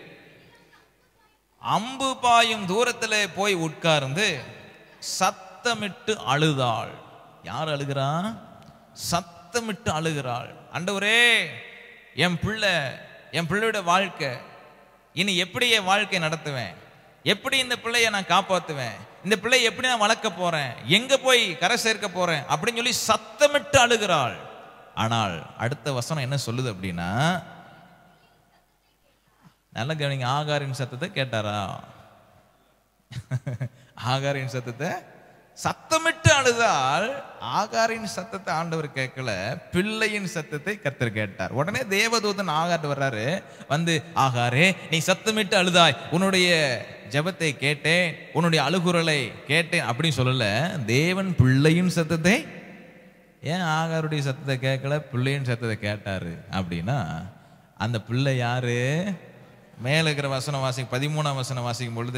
அம்பு பாயும் தூரத்தில் போய் உட்கார்ந்து சத்தமிட்டு அழுதாள் யார் அழுகிறா சத்தமிட்டு அழுகிறாள் ஆண்டவரே என் பிள்ளை என் பிள்ளையோட வாழ்க்கை இனி எப்படி என் வாழ்க்கை நடத்துவேன் எப்படி இந்த பிள்ளைய நான் காப்பாத்துவேன் இந்த பிள்ளையை எப்படி நான் வளர்க்க போறேன் எங்க போய் கரை சேர்க்க போறேன் அப்படின்னு சொல்லி சத்தமிட்டு அழுகிறாள் ஆனால் அடுத்த வசனம் என்ன சொல்லுது அப்படின்னா நல்ல கவனிங்க ஆகாரின் சத்தத்தை கேட்டாரா ஆகாரின் சத்தத்தை சத்தமிட்டு அழுதால் ஆகாரின் சத்தத்தை ஆண்டவர் கேட்கல பிள்ளையின் சத்தத்தை கர்த்தர் கேட்டார் உடனே தேவதூதன் ஆகாட்டு வர்றாரு வந்து ஆகாரே நீ சத்தமிட்டு அழுதாய் உன்னுடைய ஜெபத்தை கேட்டேன் உன்னுடைய அழுகுரலை கேட்டேன் அப்படின்னு சொல்லல தேவன் பிள்ளையின் சத்தத்தை ஏன் ஆகாருடைய சத்தத்தை கேட்கல பிள்ளையின் சத்தத்தை கேட்டாரு அப்படின்னா அந்த பிள்ளை யாரு மேல இருக்கிற வசனம் வாசிக்கும் பதிமூணாம் வசனம் வாசிக்கும் பொழுது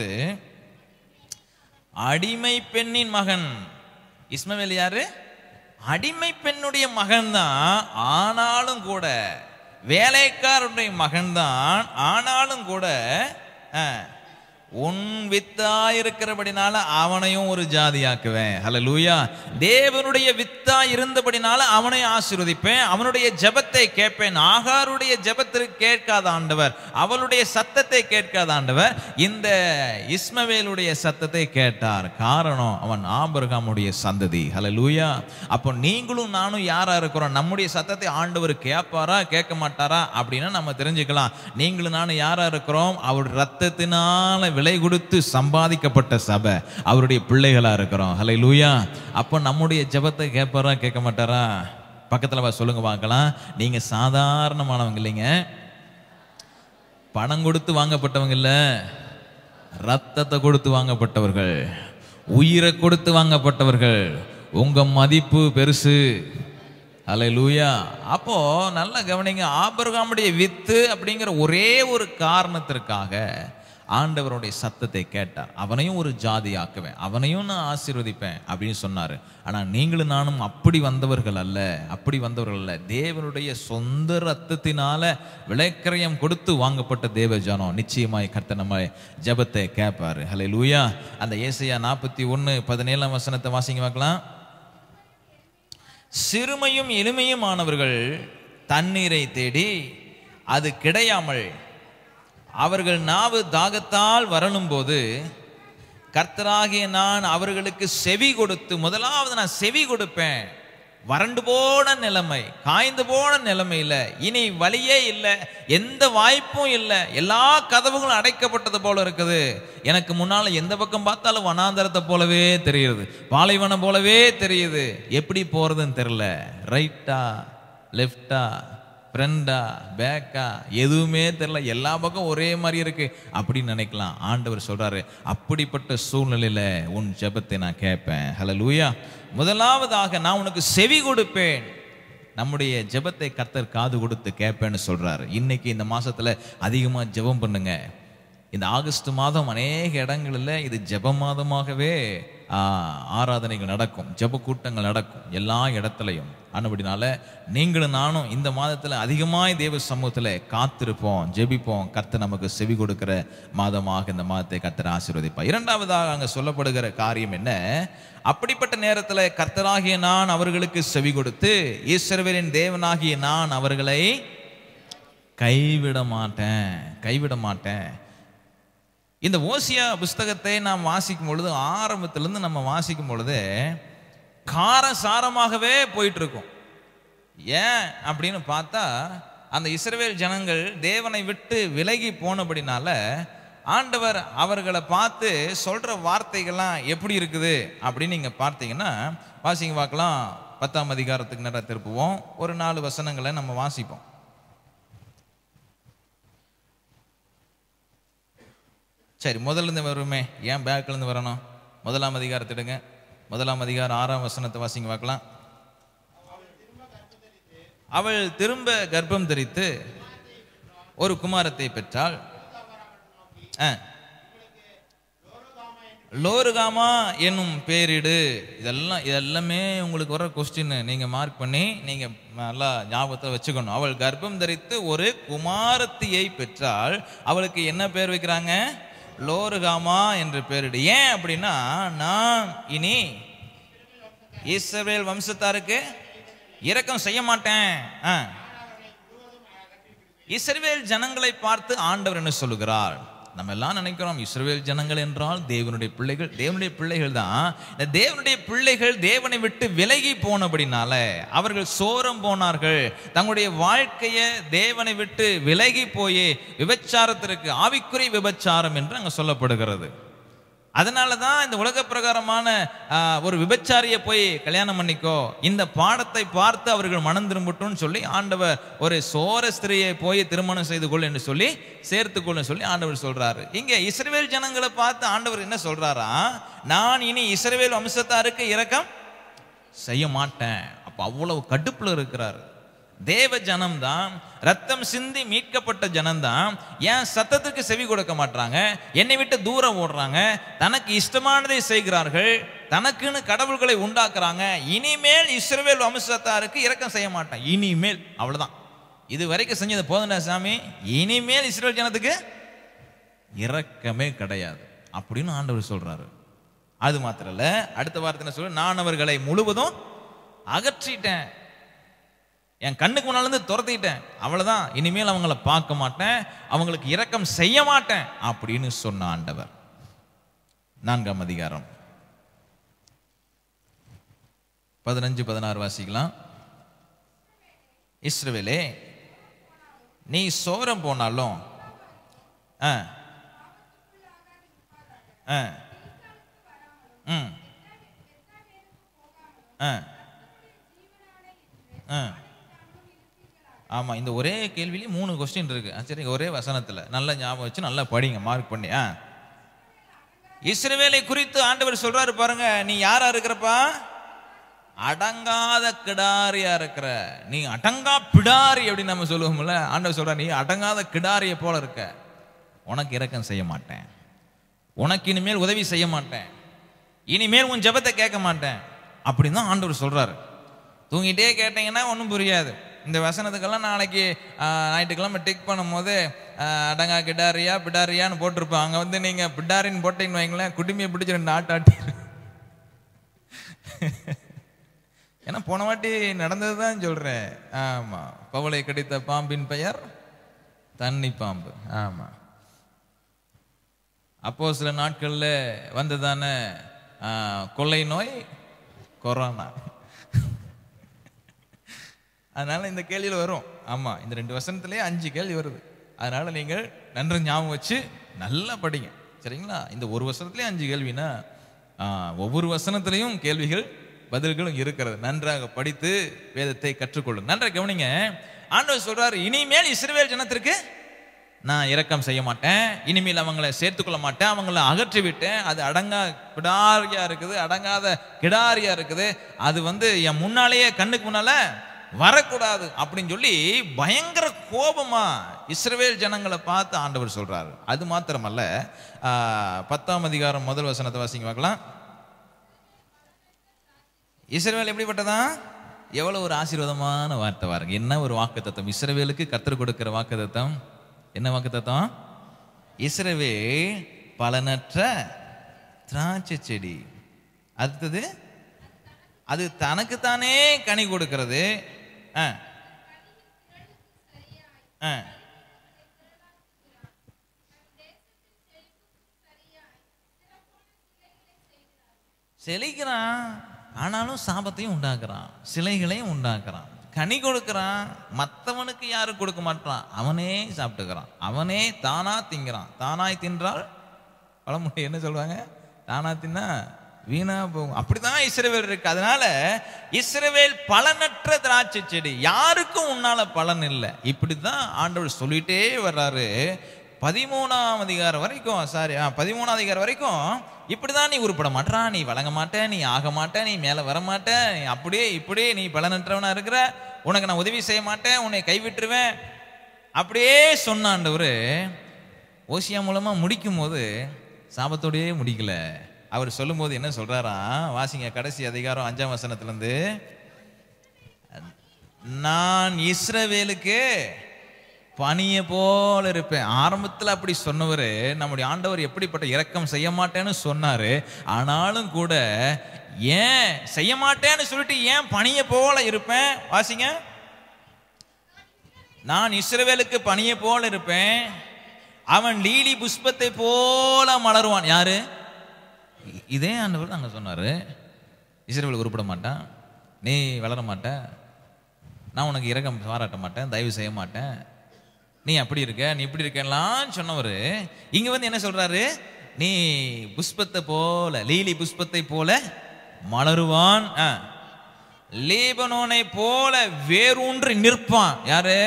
அடிமை பெண்ணின் மகன் இஸ்மவேல் யாரு அடிமை பெண்ணுடைய மகன்தான் ஆனாலும் கூட வேலைக்காரனுடைய மகன்தான் ஆனாலும் கூட அஹ், உன் வித்தா இருக்கிறபடினால அவனையும் ஒரு ஜாதியாக்குவேன் ஹalleluya தேவனுடைய வித்தா இருந்தபடினால அவனை ஆசீர்வதிப்பேன் அவனுடைய ஜெபத்தை கேட்பேன் ஆகாருடைய ஜெபத்திற்கு கேட்காத ஆண்டவர் அவளுடைய சத்தத்தை கேட்காத ஆண்டவர் இந்த இஸ்மவேலுடைய சத்தத்தை கேட்டார் காரணம் அவன் ஆபிரகாமுடைய சந்ததி ஹalleluya அப்போ நீங்களும் நானும் யாரா இருக்கிறோம் நம்முடைய சத்தத்தை ஆண்டவர் கேட்பாரா கேட்க மாட்டாரா அப்படின்னா நம்ம தெரிஞ்சுக்கலாம் நீங்களும் நானும் யாரா இருக்கிறோம் அவர் ரத்தத்தினால விலை கொடுத்து சம்பாதிக்கப்பட்ட சபை அவருடைய பிள்ளைகளா இருக்கிறோம் ஹalleluya அப்போ நம்முடைய ஜெபத்தை கேட்பாரா கேட்க மாட்டாரா பக்கத்துல வா சொல்லுங்க பார்க்கலாம் நீங்க சாதாரணமானவங்க இல்லைங்க பணம் கொடுத்து வாங்கப்பட்டவங்க இல்ல ரத்தத்தை கொடுத்து வாங்கப்பட்டவர்கள் உயிரை கொடுத்து வாங்கப்பட்டவர்கள் உங்க மதிப்பு பெருசு அல்லேலூயா அப்போ நல்லா கவனிங்க ஆபிரகாமுடைய வித்து அப்படிங்கிற ஒரே ஒரு காரணத்திற்காக ஆண்டவருடைய சத்தத்தை கேட்டார் அவனையும் ஒரு ஜாதி ஆக்குவேன் அவனையும் நான் ஆசீர்வதிப்பேன் அப்படின்னு சொன்னாரு ஆனா நீங்களும் நானும் அப்படி வந்தவர்கள் அல்ல அப்படி வந்தவர்கள் அல்ல தேவனுடைய சொந்த ரத்தத்தினால விலைக்கிரயம் கொடுத்து வாங்கப்பட்ட தேவ ஜனம் நிச்சயமாய் கர்த்தர் நம்ம ஜெபத்தை கேட்பாரு ஹலே லூயா அந்த ஏசையா நாற்பத்தி ஒன்று பதினேழாம் வசனத்தை வாசிங்க பார்க்கலாம் சிறுமையும் எளிமையுமானவர்கள் தண்ணீரை தேடி அது கிடையாமல் அவர்கள் நாவு தாகத்தால் வரணும் போது கர்த்தராகிய நான் அவர்களுக்கு செவி கொடுத்து முதலாவது நான் செவி கொடுப்பேன் வறண்டு போன நிலைமை காய்ந்து போன நிலைமையில இனி வழியே இல்லை எந்த வாய்ப்பும் இல்லை எல்லா கதவுகளும் அடைக்கப்பட்டது போல இருக்குது எனக்கு முன்னால எந்த பக்கம் பார்த்தாலும் வனாந்தரத்தை போலவே தெரியுது பாலைவனம் போலவே தெரியுது எப்படி போறதுன்னு தெரியல ரைட்டா லெஃப்டா ஃப்ரெண்டா பேக்கா எதுவுமே தெரியல எல்லா பக்கம் ஒரே மாதிரி இருக்கு அப்படின்னு நினைக்கலாம் ஆண்டவர் சொல்றாரு அப்படிப்பட்ட சூழ்நிலையில உன் ஜெபத்தை நான் கேட்பேன் ஹலோ லூயா முதலாவதாக நான் உனக்கு செவி கொடுப்பேன் நம்முடைய ஜெபத்தை கர்த்தர் காது கொடுத்து கேட்பேன்னு சொல்றாரு இன்னைக்கு இந்த மாசத்துல அதிகமா ஜெபம் பண்ணுங்க இந்த ஆகஸ்ட் மாதம் அநேக இடங்களில் இது ஜெப மாதமாகவே ஆ, ஆராதனைகள் நடக்கும் ஜெப கூட்டங்கள் நடக்கும் எல்லா இடத்துலையும் ஆனபடினால நீங்களும் நானும் இந்த மாதத்துல அதிகமாய் தேவ சமூகத்துல காத்திருப்போம் ஜெபிப்போம் கர்த்தர் நமக்கு செவி கொடுக்கிற மாதமாக இந்த மாதத்தை கர்த்தர் ஆசீர்வதிப்பார் இரண்டாவதாக அங்க சொல்லப்படுகிற காரியம் என்ன அப்படிப்பட்ட நேரத்துல கர்த்தராகிய நான் அவர்களுக்கு செவி கொடுத்து ஈஸ்வரவரின் தேவனாகிய நான் அவர்களை கைவிட மாட்டேன் கைவிட மாட்டேன் இந்த ஓசியா புஸ்தகத்தை நாம் வாசிக்கும் பொழுது ஆரம்பத்திலிருந்து நம்ம வாசிக்கும் பொழுது காரசாரமாகவே போயிட்டு இருக்கும் ஏன் அப்படின்னு பார்த்தா அந்த இஸ்ரவேல் ஜனங்கள் தேவனை விட்டு விலகி போனபடினால ஆண்டவர் அவர்களை பார்த்து சொல்ற வார்த்தைகள்லாம் எப்படி இருக்குது அப்படின்னு நீங்க பார்த்தீங்கன்னா வாசிங்க பார்க்கலாம் பத்தாம் அதிகாரத்துக்கு நேரம் திருப்புவோம் ஒரு நாலு வசனங்களை நம்ம வாசிப்போம் சரி முதல்ல இருந்து வருமே ஏன் பேக்ல இருந்து வரணும் முதலாம் அதிகாரத்திடுங்க முதலாம் அதிகாரம் ஆறாம் வசனத்தை வாசிங்க பார்க்கலாம் அவள் திரும்ப கர்ப்பம் தரித்து ஒரு குமாரத்தை பெற்றாள் ஆ. லோருகாமா என்னும் பேரிடு இதெல்லாம் இதெல்லாமே உங்களுக்கு வர கொஸ்டின் நீங்க மார்க் பண்ணி நீங்க நல்லா ஞாபகத்தில் வச்சுக்கணும் அவள் கர்ப்பம் தரித்து ஒரு குமாரத்தியை பெற்றால் அவளுக்கு என்ன பேர் வைக்கிறாங்க லோருகாமா என்று பேரிடு ஏன் அப்படின்னா நான் இனி இஸ்ரவேல் வம்சத்தாருக்கு இரக்கம் செய்ய மாட்டேன் ஆ. இஸ்ரவேல் ஜனங்களை பார்த்து ஆண்டவர் என்ன சொல்லுகிறார் நம்ம எல்லாம் நினைக்கிறோம் இஸ்ரவேல் ஜனங்கள் என்றால் தேவனுடைய பிள்ளைகள் தேவனுடைய பிள்ளைகள் தான் இந்த தேவனுடைய பிள்ளைகள் தேவனை விட்டு விலகி போனபடினால அவர்கள் சோரம் போனார்கள் தங்களுடைய வாழ்க்கையை தேவனை விட்டு விலகி போய் விபச்சாரத்திற்கு ஆவிக்குறை விபச்சாரம் என்று அங்கே சொல்லப்படுகிறது அதனால தான் இந்த உலக பிரகாரமான ஆ, ஒரு விபச்சாரியை போய் கல்யாணம் பண்ணிக்கோ இந்த பாடத்தை பார்த்து அவர்கள் மனம் திரும்பட்டும்னு சொல்லி ஆண்டவர் ஒரு சோர ஸ்திரியை போய் திருமணம் செய்து கொள் என்று சொல்லி சேர்த்துக்கொள்னு சொல்லி ஆண்டவர் சொல்றாரு இங்க இஸ்ரவேல் ஜனங்களை பார்த்து ஆண்டவர் என்ன சொல்றாரா நான் இனி இஸ்ரவேல் வம்சத்தாருக்கு இரக்கம் செய்ய மாட்டேன் அப்ப அவ்வளவு கடுப்புல இருக்கிறாரு தேவ ஜனம்தான் ரத்தம் சிந்தி மீட்கப்பட்ட ஜனம்தான் ஏன் சத்தத்துக்கு செவி கொடுக்க மாட்டாங்க என்னை விட்டு தூரம் ஓடுறாங்க தனக்கு இஷ்டமானதை செய்கிறார்கள் தனக்குன்னு கடவுள்களை உண்டாக்குறாங்க இனிமேல் இஸ்ரவேல் வம்சத்தாருக்கு இரக்கம் செய்ய மாட்டேன் இனிமேல் அவ்வளவுதான் இது வரைக்கும் செஞ்சது போதுண்டா சாமி இனிமேல் இஸ்ரவேல் ஜனத்துக்கு இரக்கமே கிடையாது அப்படின்னு ஆண்டவர் சொல்றாரு அது மாத்திரம் இல்ல அடுத்த வார்த்தை என்ன சொல்ற நான் அவர்களை முழுவதும் அகற்றிட்டேன் என் கண்ணுக்கு முன்னால இருந்து துரத்திட்டேன் அவ்வளவுதான் இனிமேல் அவங்கள பார்க்க மாட்டேன் அவங்களுக்கு இரக்கம் செய்ய மாட்டேன் அப்படின்னு சொன்ன ஆண்டவர் நான்காம் அதிகாரம் பதினஞ்சு பதினாறு வாசிக்கலாம் இஸ்ரவேலே நீ சோரம் போனாலும் ஆ ஆ ம் ஆ ஆ ஆமா இந்த ஒரே கேள்வியிலே மூணு கொஸ்டின் இருக்கு ஆ, சரி ஒரே வசனத்துல நல்லா ஞாபகம் வச்சு நல்லா படிங்க மார்க் பண்ணி ஆ இஸ்ரவேலை குறித்து ஆண்டவர் சொல்றாரு பாருங்க நீ யாரா இருக்கிறப்பா அடங்காத கிடாரியா இருக்கிற நீ அடங்கா பிடாரி அப்படின்னு நம்ம சொல்லுவோம்ல ஆண்டவர் சொல்ற நீ அடங்காத கிடாரிய போல இருக்க உனக்கு இரக்கம் செய்ய மாட்டேன் உனக்கு இனிமேல் உதவி செய்ய மாட்டேன் இனிமேல் உன் ஜெபத்தை கேட்க மாட்டேன் அப்படின்னு தான் ஆண்டவர் சொல்றாரு தூங்கிட்டே கேட்டீங்கன்னா ஒன்றும் புரியாது இந்த வசனத்துக்கெல்லாம் நாளைக்கு ஆஹ், ஞாயிற்றுக்கிழமை டிக் பண்ணும்போது ஆஹ், அடங்கா கிடாரியா பிடாரியான்னு போட்டிருப்போம் அங்கே வந்து நீங்கள் பிடாரின்னு போட்டீங்கன்னு வைங்களேன் குடுமையை பிடிச்சி ரெண்டு ஆட்டு ஆட்டி ஏன்னா போன வாட்டி நடந்தது தான் சொல்கிறேன் ஆமாம் பவளை கடித்த பாம்பின் பெயர் தண்ணி பாம்பு ஆமாம் அப்போ சில நாட்களில் வந்ததான ஆ, கொள்ளை நோய் கொரோனா அதனால இந்த கேள்வியில் வரும் ஆமா இந்த ரெண்டு வசனத்திலே அஞ்சு கேள்வி வருது அதனால நீங்கள் நன்று ஞாபகம் வச்சு நல்லா படிங்க சரிங்களா இந்த ஒரு வசனத்திலே அஞ்சு கேள்வினா ஆ, ஒவ்வொரு வசனத்திலையும் கேள்விகள் பதில்களும் இருக்கிறது நன்றாக படித்து வேதத்தை கற்றுக்கொள்ளுங்க நன்றாக கவனிங்க ஆண்டவர் சொல்றாரு இனிமேல் இஸ்ரவேல் ஜனத்திற்கு நான் இரக்கம் செய்ய மாட்டேன் இனிமேல் அவங்கள சேர்த்துக்கொள்ள மாட்டேன் அவங்கள அகற்றி விட்டேன் அது அடங்கா கிடாரியா இருக்குது அடங்காத கிடாரியா இருக்குது அது வந்து என் முன்னாலேயே கண்ணுக்கு முன்னால வரக்கூடாது அப்படின்னு சொல்லி பயங்கர கோபமா இஸ்ரவேல் ஜனங்களை பார்த்து ஆண்டவர் சொல்றாரு அது மாத்திரமல்ல ஆஹ், பத்தாம் அதிகாரம் முதல் வசனத்தை வாசிங்க பார்க்கலாம் இஸ்ரவேல் எப்படிப்பட்டதா எவ்வளவு ஒரு ஆசீர்வாதமான வார்த்தை பாருங்க என்ன ஒரு வாக்குத்தத்தம் இஸ்ரவேலுக்கு கத்தர் கொடுக்கிற வாக்குத்தத்தம் என்ன வாக்குத்தத்தம் இஸ்ரவே பலனற்ற திராட்சை செடி அடுத்தது அது தனக்குத்தானே கனி கொடுக்கிறது ஆ ஆ செழிக்கிறான் ஆனாலும் சாபத்தையும் உண்டாக்குறான் சிலைகளையும் உண்டாக்குறான் கனி கொடுக்குறான் மற்றவனுக்கு யாரும் கொடுக்க மாட்டான் அவனே சாப்பிட்டுக்கிறான் அவனே தானா திங்கிறான் தானாய் தின்றால் பழமொழி என்ன சொல்லுவாங்க தானா தின்னா வீணா போகும் அப்படிதான் இஸ்ரவேல் இருக்கு அதனால இஸ்ரவேல் பலனற்ற திராட்சை செடி யாருக்கும் உன்னால பலன் இல்லை இப்படிதான் ஆண்டவர் சொல்லிட்டே வர்றாரு பதிமூணாம் அதிகாரம் வரைக்கும் சாரி பதிமூணாம் அதிகாரம் வரைக்கும் இப்படிதான் நீ உருப்பட மாட்டா நீ வழங்க மாட்ட நீ ஆக மாட்ட நீ மேல வர மாட்ட நீ அப்படியே இப்படியே நீ பலனற்றவனா இருக்கிற உனக்கு நான் உதவி செய்ய மாட்டேன் உன்னை கைவிட்டுருவேன் அப்படியே சொன்ன ஆண்டவர் ஓசியா மூலமா முடிக்கும் போது சாபத்தோடயே முடிக்கல அவர் சொல்லும்போது என்ன சொல்றாராம் வாசிங்க கடைசி அதிகாரம் அஞ்சாம் வசனத்துல இருந்து நான் இஸ்ரவேலுக்கு பனியை போல இருப்பேன் ஆரம்பத்தில் அப்படி சொன்னவர் நம்முடைய ஆண்டவர் எப்படிப்பட்ட இரக்கம் செய்ய மாட்டேன்னு சொன்னாரு ஆனாலும் கூட ஏன் செய்ய மாட்டேன்னு சொல்லிட்டு ஏன் பணியை போல இருப்பேன் வாசிங்க நான் இஸ்ரவேலுக்கு பணியை போல இருப்பேன் அவன் லீலி புஷ்பத்தை போல மலருவான் யாரு இ- இதே ஆண்டவர் அங்க சொன்னாரு இஸ்ரவேலுக்கு உருப்பட மாட்டான் நீ வளர மாட்ட நான் உனக்கு இரக்கம் பாராட்ட மாட்டேன் தயவு செய்ய மாட்டேன் நீ அப்படி இருக்க நீ இப்படி இருக்கெல்லாம் சொன்னவர் இங்க வந்து என்ன சொல்றாரு நீ புஷ்பத்தை போல லீலி புஷ்பத்தை போல மலருவான் ஆ. லீபனோனை போல வேரூன்றி நிற்பான் யாரு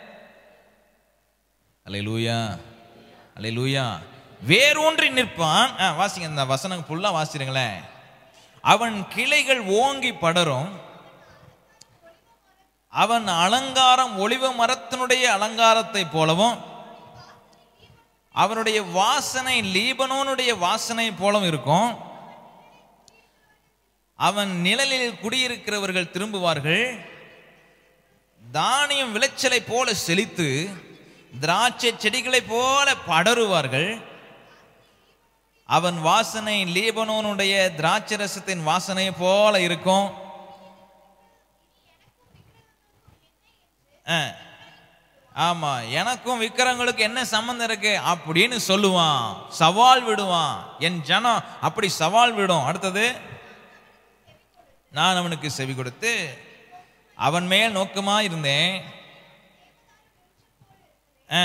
அல்லேலூயா அல்லேலூயா வேரூன்றி நிற்பான் ஆ, வாசிங்க இந்த வசனம் ஃபுல்லா வாசிருங்களேன் அவன் கிளைகள் ஓங்கி படரும் அவன் அலங்காரம் ஒளிவ மரத்தினுடைய அலங்காரத்தை போலவும் அவனுடைய வாசனை லீபனோனுடைய வாசனை போலவும் இருக்கும் அவன் நிழலில் குடியிருக்கிறவர்கள் திரும்புவார்கள் தானியம் விளைச்சலை போல செழித்து திராட்சை செடிகளைப் போல படருவார்கள் அவன் வாசனை லீபனோனுடைய திராட்சை ரசத்தின் வாசனை போல இருக்கும் ஆ. ஆமா எனக்கும் விக்கிரங்களுக்கு என்ன சம்பந்தம் இருக்கு அப்படின்னு சொல்லுவான் சவால் விடுவான் என் ஜனம் அப்படி சவால் விடும் அடுத்தது நான் அவனுக்கு செவி கொடுத்து அவன் மேல் நோக்கமா இருந்தேன் ஆ.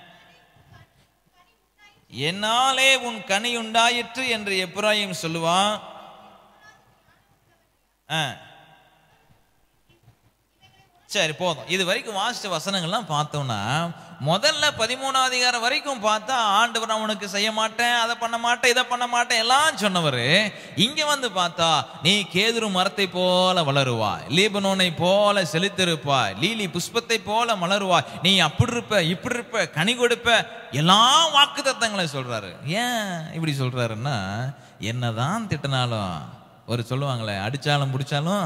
என்னாலே உன் கனி உண்டாயிற்று என்று எப்ராயிம் சொல்லுவான் ஆ. சரி போதும் இது வரைக்கும் வாசிச்ச வசனங்கள்லாம் பார்த்தோம்னா முதல்ல பதிமூணாம் அதிகாரம் வரைக்கும் பார்த்தா ஆண்டவர் நான் உனக்கு செய்ய மாட்டேன் அதை பண்ண மாட்டேன் இதை பண்ண மாட்டேன் எல்லாம் சொன்னவர் இங்க வந்து பார்த்தா நீ கேதுரு மரத்தை போல வளருவாய் லீபனோனை போல செலுத்திருப்பாய் லீலி புஷ்பத்தை போல மலருவாய் நீ அப்படி இருப்ப இப்படி இருப்ப கனி கொடுப்ப எல்லா வாக்கு சொல்றாரு ஏன் இப்படி சொல்றாருன்னா என்னதான் திட்டினாலும் ஒரு சொல்லுவாங்களே அடிச்சாலும் பிடிச்சாலும்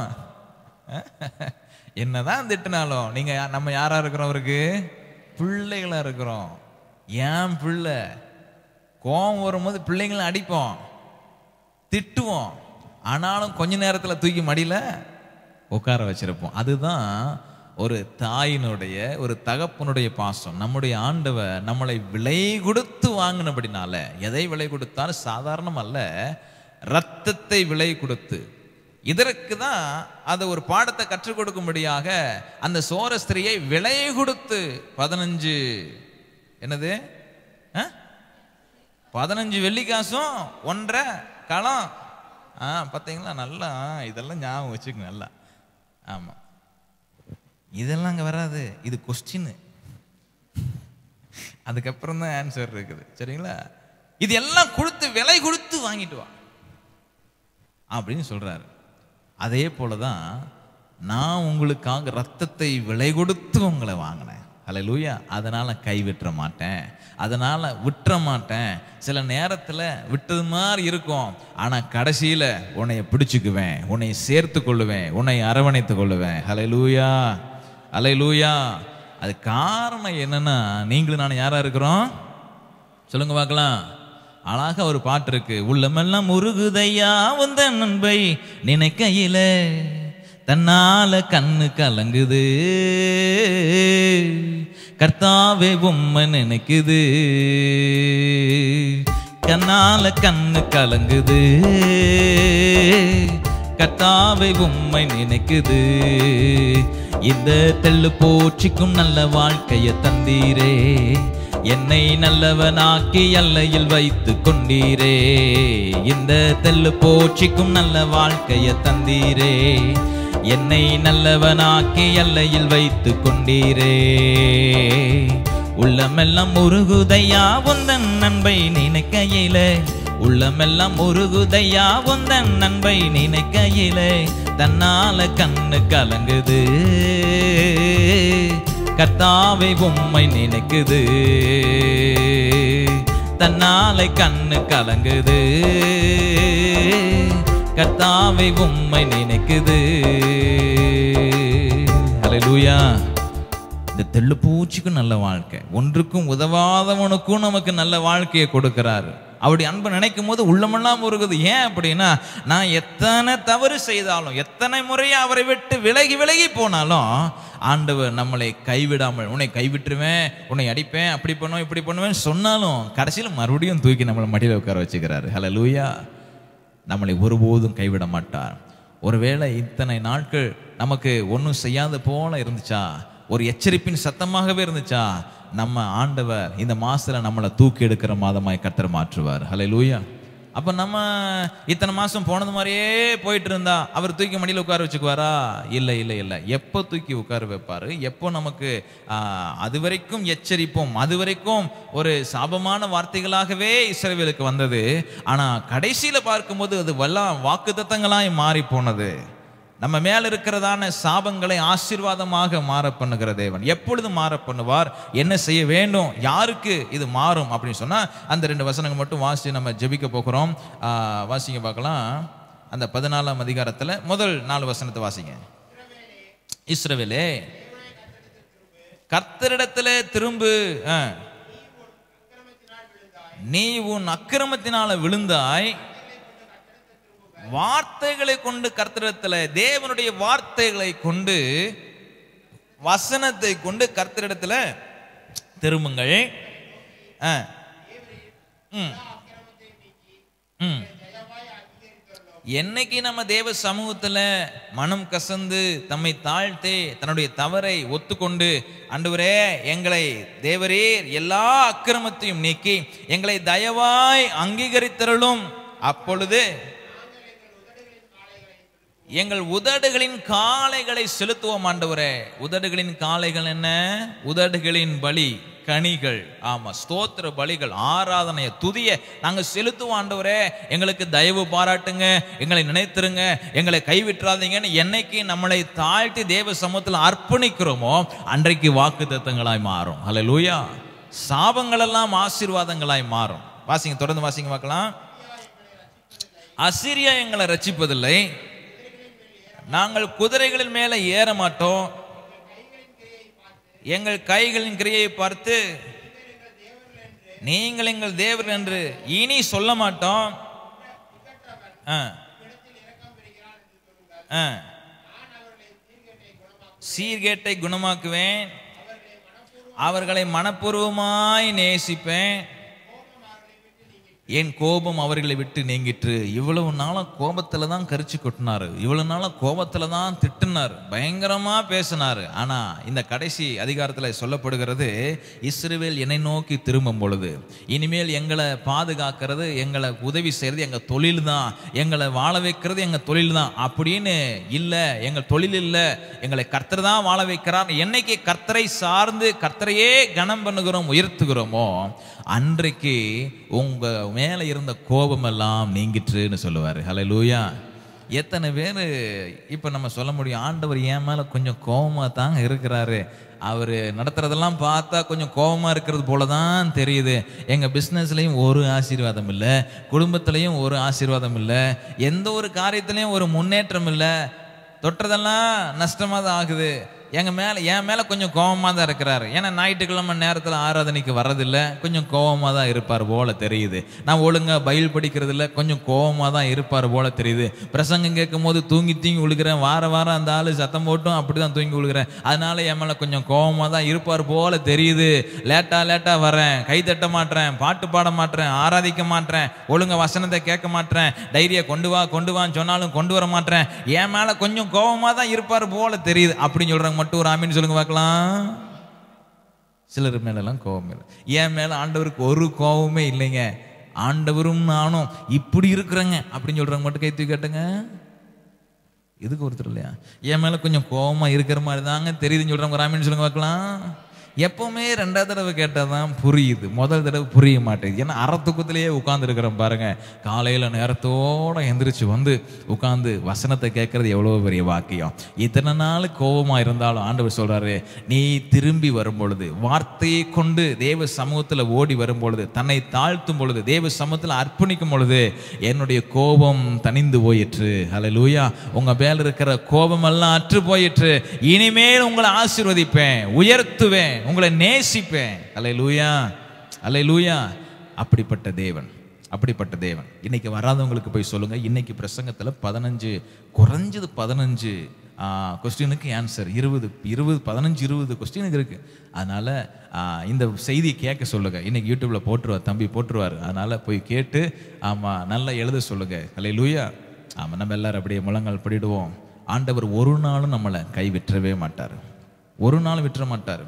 என்னதான் திட்டினாலும் நீங்க யா- நம்ம யாரா இருக்கிறோம் அவருக்கு பிள்ளைகளா இருக்கிறோம் ஏன் பிள்ளை கோவம் வரும்போது பிள்ளைங்களை அடிப்போம் திட்டுவோம் ஆனாலும் கொஞ்ச நேரத்துல தூக்கி மடியில உட்கார வச்சிருப்போம் அதுதான் ஒரு தாயினுடைய ஒரு தகப்பனுடைய பாசம் நம்முடைய ஆண்டவர் நம்மளை விலை கொடுத்து வாங்கினபடினால எதை விலை கொடுத்தாலும் சாதாரணம் அல்ல ரத்தத்தை விலை கொடுத்து இதற்கு தான் அதை ஒரு பாடத்தை கற்றுக் கொடுக்கும்படியாக அந்த சோரஸ்திரியை விலை கொடுத்து பதினஞ்சு என்னது ஆ? பதினஞ்சு வெள்ளிக்காசும் ஒன்றரை களம் ஆ பார்த்தீங்களா நல்லா இதெல்லாம் ஞாபகம் வச்சுக்கங்க நல்லா ஆமாம் இதெல்லாம் அங்கே வராது இது கொஸ்டின் அதுக்கப்புறம் தான் ஆன்சர் இருக்குது சரிங்களா இது எல்லாம் கொடுத்து விலை கொடுத்து வாங்கிட்டு வா அப்படின்னு சொல்றாரு அதே போல தான் நான் உங்களுக்காக ரத்தத்தை விலை கொடுத்து உங்களை வாங்கினேன் ஹalleluya அதனால கை விட்டுற மாட்டேன் அதனால விட்டுற மாட்டேன் சில நேரத்துல விட்டது மாதிரி இருக்கும் ஆனா கடைசியில உன்னைய பிடிச்சுக்குவேன் உன்னை சேர்த்து கொள்ளுவேன் உன்னை அரவணைத்து கொள்ளுவேன் ஹalleluya ஹalleluya அது காரணம் என்னன்னா நீங்களும் நான் யாரா இருக்கிறோம் சொல்லுங்க பார்க்கலாம் அழகா ஒரு பாட்டு இருக்கு உள்ளமெல்லாம் முருகுதையா வந்த நண்பை நினைக்கையில தன்னால கண்ணு கலங்குது கர்த்தாவே உம்மை நினைக்குது கண்ணால கண்ணு கலங்குது கர்த்தாவை உம்மை நினைக்குது இந்த தெள்ளு போற்றிக்கும் நல்ல வாழ்க்கைய தந்தீரே என்னை நல்லவனாக்கி எல்லையில் வைத்து கொண்டீரே இந்த தெள்ளு போற்றிக்கும் நல்ல வாழ்க்கைய தந்தீரே என்னை நல்லவனாக்கி எல்லையில் வைத்து கொண்டீரே உள்ளமெல்லாம் முருகுதையா உந்தன் நண்பை நினைக்கையில உள்ளமெல்லாம் முருகுதையா உந்தன் நண்பை நினைக்கையில தன்னால கண்ணு கலங்குது கர்த்தாவை உம்மை நினைக்குது தன்னாலை கண்ணு கலங்குது கர்த்தாவை உம்மை நினைக்குது ஹalleluya இந்த தெள்ளு பூச்சிக்கும் நல்ல வாழ்க்கை ஒன்றுக்கும் உதவாதவனுக்கும் நமக்கு நல்ல வாழ்க்கையை கொடுக்கிறாரு அவருடைய அன்பை நினைக்கும் போது உள்ளமெல்லாம் உருகுது ஏன் அப்படின்னா நான் எத்தனை தவறு செய்தாலும் எத்தனை முறையை அவரை விட்டு விலகி விலகி போனாலும் ஆண்டவர் நம்மளை கைவிடாமல் உன்னை கைவிட்டுருவேன் உன்னை அடிப்பேன் அப்படி பண்ணுவேன் இப்படி பண்ணுவேன் சொன்னாலும் கடைசியில் மறுபடியும் தூக்கி நம்மளை மடியில் உட்கார வச்சுக்கிறாரு ஹலோ லூயா நம்மளை ஒருபோதும் கைவிட மாட்டார் ஒருவேளை இத்தனை நாட்கள் நமக்கு ஒன்றும் செய்யாத போல இருந்துச்சா ஒரு எச்சரிப்பின் சத்தமாகவே இருந்துச்சா நம்ம ஆண்டவர் இந்த மாசத்துல நம்மளை தூக்கி எடுக்கிற மாதமாய் கர்த்தர் மாற்றுவார் ஹலே லூயா அப்ப நம்ம இத்தனை மாசம் போனது மாதிரியே போயிட்டு இருந்தா அவர் தூக்கி மடியில் உட்கார வச்சுக்குவாரா இல்லை இல்லை இல்லை எப்போ தூக்கி உட்கார வைப்பாரு எப்போ நமக்கு ஆஹ், அது வரைக்கும் எச்சரிப்போம் அது வரைக்கும் ஒரு சாபமான வார்த்தைகளாகவே இஸ்ரவேலுக்கு வந்தது ஆனா கடைசியில பார்க்கும்போது அது வல்லாம் வாக்குத்தத்தங்களாய் மாறி போனது நம்ம மேல இருக்கிறதான சாபங்களை ஆசீர்வாதமாக மாற பண்ணுகிற தேவன் எப்பொழுது மாற பண்ணுவார் என்ன செய்ய வேண்டும் யாருக்கு இது மாறும் அப்படின்னு சொன்னா அந்த ரெண்டு வசனங்கள் மட்டும் வாசி நம்ம ஜெபிக்க போகிறோம் ஆஹ், வாசிங்க பார்க்கலாம் அந்த பதினாலாம் அதிகாரத்துல முதல் நாலு வசனத்தை வாசிங்க இஸ்ரவேலே கர்த்தரிடத்துல திரும்பு ஆ. நீ உன் அக்கிரமத்தினால விழுந்தாய் வார்த்தைகளை கொண்டு கர்த்தரிடத்துல தேவனுடைய வார்த்தைகளை கொண்டு வசனத்தை கொண்டு கர்த்தரிடத்துல திரும்புங்கள் ஆ. ம். ம். என்னைக்கு நம்ம தேவ சமூகத்துல மனம் கசந்து தம்மை தாழ்த்தி தன்னுடைய தவறை ஒத்துக்கொண்டு ஆண்டவரே எங்களை தேவரீர் எல்லா அக்கிரமத்தையும் நீக்கி எங்களை தயவாய் அங்கீகரித்தருளும் அப்பொழுது எங்கள் உதடுகளின் காளைகளை செலுத்துவோம் ஆண்டவரே உதடுகளின் காளைகள் என்ன உதடுகளின் பலி கனிகள் ஆமா ஸ்தோத்திர பலிகள் ஆராதனைய துதிய நாங்க செலுத்துவோம் ஆண்டவரே எங்களுக்கு தயவு பாராட்டுங்க எங்களை நினைத்திருங்க எங்களை கைவிட்டுறாதீங்கன்னு என்னைக்கு நம்மளை தாழ்த்தி தேவ சமூகத்தில் அர்ப்பணிக்கிறோமோ அன்றைக்கு வாக்கு தத்தங்களாய் மாறும் அல்ல லூயா சாபங்கள் எல்லாம் ஆசீர்வாதங்களாய் மாறும் வாசிங்க தொடர்ந்து வாசிங்க பார்க்கலாம் அசிரியா எங்களை ரட்சிப்பதில்லை நாங்கள் குதிரைகளின் மேலே ஏற மாட்டோம் எங்கள் கைகளின் கிரியையை பார்த்து நீங்கள் எங்கள் தேவர் என்று இனி சொல்ல மாட்டோம் ஆ. ஆ. சீர்கேட்டை குணமாக்குவேன் அவர்களை மனப்பூர்வமாய் நேசிப்பேன் என் கோபம் அவர்களை விட்டு நீங்கிற்று இவ்வளவு நாளா கோபத்துல தான் கரிச்சு கொட்டினாரு இவ்வளவு நாளா கோபத்துல தான் திட்டுனார் பயங்கரமா பேசினாரு ஆனா இந்த கடைசி அதிகாரத்துல சொல்லப்படுகிறது இஸ்ரவேல் என்னை நோக்கி திரும்பும் பொழுது இனிமேல் எங்களை பாதுகாக்கிறது எங்களை உதவி செய்யறது எங்க தொழில் தான் எங்களை வாழ வைக்கிறது எங்க தொழில் தான் அப்படின்னு இல்ல எங்க தொழில் இல்ல எங்களை கர்த்தர் தான் வாழ வைக்கிறார் என்னைக்கு கர்த்தரை சார்ந்து கர்த்தரையே கனம் பண்ணுகிறோம் உயர்த்துகிறோமோ அன்றைக்கு உங்க மேல இருந்த கோபம் எல்லாம் நீங்கிற்றுன்னு சொல்லுவாரு ஹalleluya எத்தனை பேர் இப்போ நம்ம சொல்ல முடியும் ஆண்டவர் என் மேலே கொஞ்சம் கோபமாக தாங்க இருக்கிறாரு அவர் நடத்துறதெல்லாம் பார்த்தா கொஞ்சம் கோபமாக இருக்கிறது போல தான் தெரியுது எங்கள் பிஸ்னஸ்லேயும் ஒரு ஆசீர்வாதம் இல்லை குடும்பத்துலேயும் ஒரு ஆசீர்வாதம் இல்லை எந்த ஒரு காரியத்துலேயும் ஒரு முன்னேற்றம் இல்லை தொட்டதெல்லாம் நஷ்டமாக தான் ஆகுது எங்க மேல என் மேல கொஞ்சம் கோவமா தான் இருக்கிறாரு ஏன்னா ஞாயிற்றுக்கிழமை நேரத்துல ஆராதனைக்கு வர்றதில்ல கொஞ்சம் கோவமா தான் இருப்பார் போல தெரியுது நான் ஒழுங்கா பயில் படிக்கிறது இல்ல கொஞ்சம் கோவமா தான் இருப்பார் போல தெரியுது பிரசங்கம் கேட்கும் போது தூங்கி தூங்கி விழுகிறேன் வார வாரம் அந்த ஆளு சத்தம் போட்டும் அப்படிதான் தூங்கி விழுகிறேன் அதனால என் மேல கொஞ்சம் கோவமா தான் இருப்பார் போல தெரியுது லேட்டா லேட்டா வரேன் கை தட்ட மாட்டேன் பாட்டு பாட மாட்டேன் ஆராதிக்க மாட்டேன் ஒழுங்கா வசனத்தை கேட்க மாட்டேன் டைரியை கொண்டு வா கொண்டு வான்னு சொன்னாலும் கொண்டு வர மாட்டேன் என் மேல கொஞ்சம் கோவமா தான் இருப்பார் போல தெரியுது அப்படின்னு சொல்றாங்க மட்டும் ஒரு ஆமின்னு சொல்லுங்க பார்க்கலாம் சிலர் மேலெல்லாம் கோபம் இல்லை என் மேல ஆண்டவருக்கு ஒரு கோபமே இல்லைங்க ஆண்டவரும் நானும் இப்படி இருக்கிறேங்க அப்படின்னு சொல்றவங்க மட்டும் கை தூக்கி கேட்டுங்க இதுக்கு ஒருத்தர் இல்லையா என் மேல கொஞ்சம் கோபமா இருக்கிற மாதிரி தாங்க தெரியுதுன்னு சொல்றவங்க ராமின்னு சொல்லுங்க பார்க்கலாம் எப்பவுமே ரெண்டாவது தடவை கேட்டால் தான் புரியுது முதல் தடவை புரிய மாட்டேங்குது ஏன்னா அறத்துக்கத்திலேயே உட்காந்துருக்கிறோம் பாருங்க காலையில் நேரத்தோட எந்திரிச்சு வந்து உட்காந்து வசனத்தை கேட்கறது எவ்வளோ பெரிய வாக்கியம் இத்தனை நாள் கோபமாக இருந்தாலும் ஆண்டவர் சொல்றாரு நீ திரும்பி வரும் பொழுது வார்த்தையை கொண்டு தேவ சமூகத்தில் ஓடி வரும் பொழுது தன்னை தாழ்த்தும் பொழுது தேவ சமூகத்தில் அர்ப்பணிக்கும் பொழுது என்னுடைய கோபம் தணிந்து போயிற்று ஹalleluya உங்க மேல இருக்கிற கோபம் எல்லாம் அற்று போயிற்று இனிமேல் உங்களை ஆசீர்வதிப்பேன் உயர்த்துவேன் உங்களை நேசிப்பேன் ஹalleluya ஹalleluya அப்படிப்பட்ட தேவன் அப்படிப்பட்ட தேவன் இன்னைக்கு வராதவங்களுக்கு போய் சொல்லுங்க இன்னைக்கு பிரசங்கத்துல பதினஞ்சு குறைஞ்சது பதினஞ்சு கொஸ்டினுக்கு ஆன்சர் இருபது இருபது பதினஞ்சு இருபது கொஸ்டினுக்கு இருக்கு அதனால ஆ, இந்த செய்தியை கேட்க சொல்லுங்க இன்னைக்கு யூடியூப்ல போட்டுருவார் தம்பி போட்டுருவார் அதனால போய் கேட்டு ஆமா நல்லா எழுத சொல்லுங்க ஹலே லூயா ஆமா நம்ம எல்லாரும் அப்படியே முழங்கால் படிடுவோம் ஆண்டவர் ஒரு நாளும் நம்மளை கை விட்டுறவே மாட்டார் ஒரு நாள் விட்டுற மாட்டார்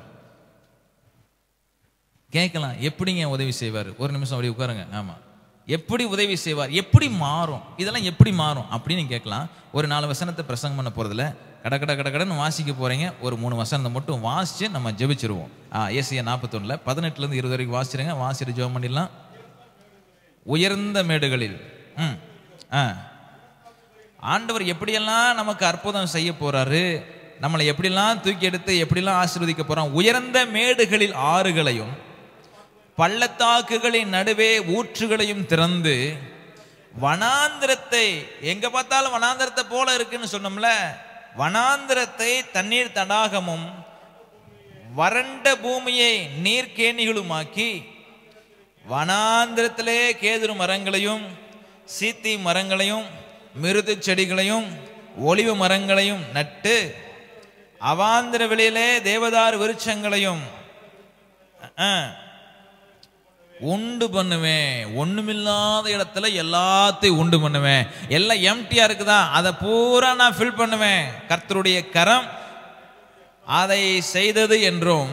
கேட்கலாம் எப்படிங்க உதவி செய்வார் ஒரு நிமிஷம் அப்படி உட்காருங்க ஆமா எப்படி உதவி செய்வார் எப்படி மாறும் இதெல்லாம் எப்படி மாறும் அப்படின்னு கேட்கலாம் ஒரு நாலு வசனத்தை பிரசங்கம் பண்ண போறதுல கட கட கட கடன்னு வாசிக்க போறீங்க ஒரு மூணு வசனத்தை மட்டும் வாசிச்சு நம்ம ஜெபிச்சிருவோம் ஆ ஏசியா நாற்பத்தொன்னுல பதினெட்டுல இருந்து இருபது வரைக்கும் வாசிச்சிருங்க வாசிட்டு ஜெபம் பண்ணிடலாம் உயர்ந்த மேடுகளில் ம் ஆ ஆண்டவர் எப்படியெல்லாம் நமக்கு அற்புதம் செய்ய போறாரு நம்மளை எப்படிலாம் தூக்கி எடுத்து எப்படிலாம் ஆசீர்வதிக்க போறான் உயர்ந்த மேடுகளில் ஆறுகளையும் பள்ளத்தாக்குகளின் நடுவே ஊற்றுகளையும் திறந்து வனாந்திரத்தை எங்க பார்த்தாலும் வனாந்திரத்தை போல இருக்குன்னு சொன்னோம்ல வனாந்திரத்தை தண்ணீர் தடாகமும் வறண்ட பூமியை நீர்க்கேணிகளுமாக்கி வனாந்திரத்திலே கேதுரு மரங்களையும் சீத்தி மரங்களையும் மிருது செடிகளையும் ஒளிவு மரங்களையும் நட்டு அவாந்திர வெளியிலே தேவதார் விருட்சங்களையும் அஹ், உண்டு பண்ணுவேன் ஒண்ணுமில்லாத இடத்துல எல்லாத்தையும் உண்டு பண்ணுவேன் எல்லாம் எம்டியா இருக்குதா அதை பூரா நான் ஃபில் பண்ணுவேன் கர்த்தருடைய கரம் அதை செய்தது என்றும்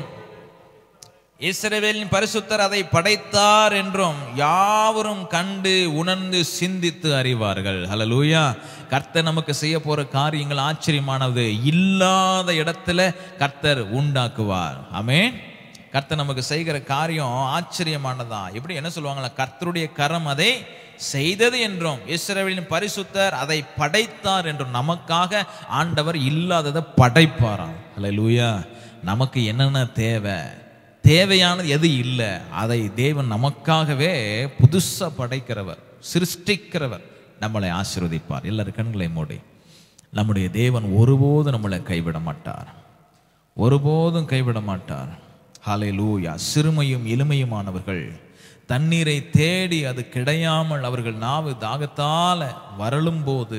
இஸ்ரவேலின் பரிசுத்தர் அதை படைத்தார் என்றும் யாவரும் கண்டு உணர்ந்து சிந்தித்து அறிவார்கள் ஹalleluya கர்த்தர் நமக்கு செய்ய போற காரியங்கள் ஆச்சரியமானது இல்லாத இடத்துல கர்த்தர் உண்டாக்குவார் ஆமென் கர்த்தர் நமக்கு செய்கிற காரியம் ஆச்சரியமானதா எப்படி என்ன சொல்லுவாங்களா கர்த்தருடைய கரம் அதை செய்தது என்றும் இஸ்ரவேலின் பரிசுத்தர் அதை படைத்தார் என்றும் நமக்காக ஆண்டவர் இல்லாததை படைப்பாராம் ஹalleluya நமக்கு என்னென்ன தேவை தேவையானது எது இல்லை அதை தேவன் நமக்காகவே புதுசா படைக்கிறவர் சிருஷ்டிக்கிறவர் நம்மளை ஆசீர்வதிப்பார் எல்லாரும் கண்களை மூடி நம்முடைய தேவன் ஒருபோதும் நம்மளை கைவிட மாட்டார் ஒருபோதும் கைவிட மாட்டார் ஹாலே லூயா சிறுமையும் எளிமையுமானவர்கள் தண்ணீரை தேடி அது கிடையாமல் அவர்கள் நாவு தாகத்தால வரலும் போது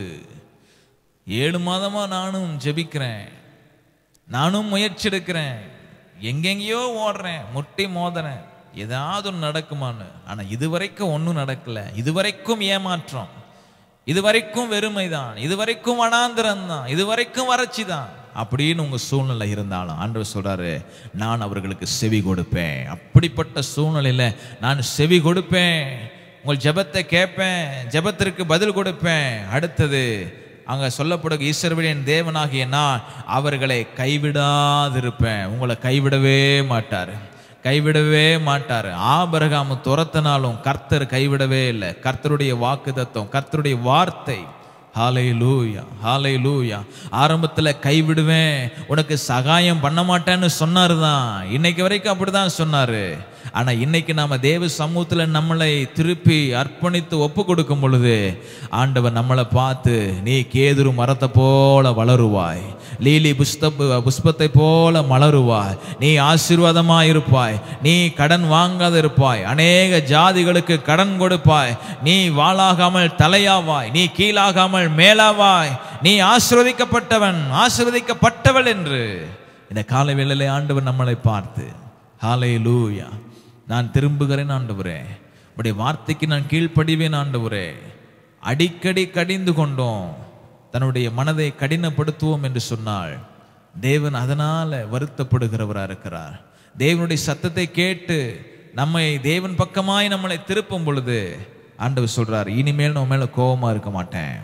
ஏழு மாதமா நானும் ஜெபிக்கிறேன் நானும் முயற்சி எடுக்கிறேன் எங்கெங்கேயோ ஓடுறேன் முட்டி மோதுறேன் ஏதாவது ஒன்று நடக்குமான்னு ஆனா இதுவரைக்கும் ஒன்றும் நடக்கல இதுவரைக்கும் ஏமாற்றம் இதுவரைக்கும் வெறுமை தான் இதுவரைக்கும் வனாந்திரம் தான் இதுவரைக்கும் வறட்சி தான் அப்படின்னு உங்க சூழ்நிலை இருந்தாலும் ஆண்டவர் சொல்றாரு நான் அவர்களுக்கு செவி கொடுப்பேன் அப்படிப்பட்ட சூழ்நிலையில நான் செவி கொடுப்பேன் உங்கள் ஜெபத்தை கேட்பேன் ஜெபத்திற்கு பதில் கொடுப்பேன் அடுத்தது அங்க சொல்லப்படும் ஈஸ்வரவின் தேவனாகிய நான் அவர்களை கைவிடாதிருப்பேன் உங்களை கைவிடவே மாட்டார் கைவிடவே மாட்டார் ஆபரகாம துரத்தினாலும் கர்த்தர் கைவிடவே இல்லை கர்த்தருடைய வாக்கு தத்துவம் கர்த்தருடைய வார்த்தை ஹாலை லூயா ஹாலை லூயா ஆரம்பத்தில் கைவிடுவேன் உனக்கு சகாயம் பண்ண மாட்டேன்னு சொன்னாரு தான் இன்னைக்கு வரைக்கும் அப்படிதான் சொன்னாரு ஆனா இன்னைக்கு நாம தேவ சமூகத்துல நம்மளை திருப்பி அர்ப்பணித்து ஒப்பு கொடுக்கும் பொழுது ஆண்டவர் நம்மளை பார்த்து நீ கேதுரு மரத்தை போல வளருவாய் லீலி புஷ்த புஷ்பத்தை போல மலருவாய் நீ ஆசீர்வாதமா இருப்பாய் நீ கடன் வாங்காத இருப்பாய் அநேக ஜாதிகளுக்கு கடன் கொடுப்பாய் நீ வாளாகாமல் தலையாவாய் நீ கீழாகாமல் மேலாவாய் நீ ஆசீர்வதிக்கப்பட்டவன் ஆசீர்வதிக்கப்பட்டவள் என்று இந்த காலை வேளையிலே ஆண்டவர் நம்மளை பார்த்து ஹாலே லூயா நான் திரும்புகிறேன் ஆண்டவரே உடைய வார்த்தைக்கு நான் கீழ்ப்படிவேன் ஆண்டவரே அடிக்கடி கடிந்து கொண்டோம் தன்னுடைய மனதை கடினப்படுத்துவோம் என்று சொன்னால் தேவன் அதனால வருத்தப்படுகிறவராக இருக்கிறார் தேவனுடைய சத்தத்தை கேட்டு நம்மை தேவன் பக்கமாய் நம்மளை திருப்பும் பொழுது ஆண்டவர் சொல்றார் இனிமேல் நம்ம மேல கோபமா இருக்க மாட்டேன்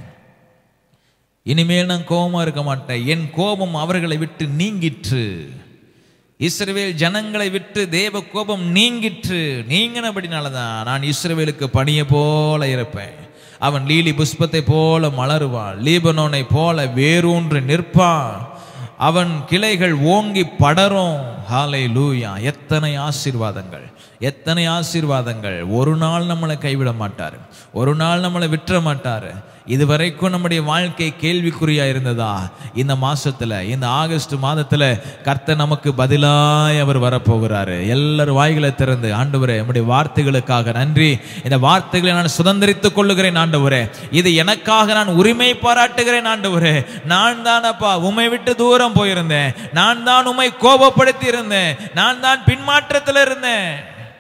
இனிமேல் நான் கோபமா இருக்க மாட்டேன் என் கோபம் அவர்களை விட்டு நீங்கிற்று இஸ்ரவேல் ஜனங்களை விட்டு தேவ கோபம் நீங்கிற்று நீங்கினபடினாலதான் நான் இஸ்ரவேலுக்கு பணிய போல இருப்பேன் அவன் லீலி புஷ்பத்தை போல மலருவான் லீபனோனை போல வேரூன்று நிற்பான் அவன் கிளைகள் ஓங்கி படரும் ஹாலை லூயா எத்தனை ஆசீர்வாதங்கள் எத்தனை ஆசீர்வாதங்கள் ஒரு நாள் நம்மளை கைவிட மாட்டார் ஒரு நாள் நம்மளை விட்டுற மாட்டார் இதுவரைக்கும் நம்முடைய வாழ்க்கை கேள்விக்குறியா இருந்ததா இந்த மாசத்துல இந்த ஆகஸ்ட் மாதத்துல கர்த்தர் நமக்கு பதிலாய் அவர் வரப்போகிறாரு எல்லாரும் வாய்களை திறந்து ஆண்டவரே நம்முடைய வார்த்தைகளுக்காக நன்றி இந்த வார்த்தைகளை நான் சுதந்திரித்துக் கொள்ளுகிறேன் ஆண்டவரே இது எனக்காக நான் உரிமை பாராட்டுகிறேன் ஆண்டவரே நான் தானப்பா உமை விட்டு தூரம் போயிருந்தேன் நான் தான் உமை கோபப்படுத்தி இருந்தேன் நான் தான் பின்மாற்றத்தில் இருந்தேன்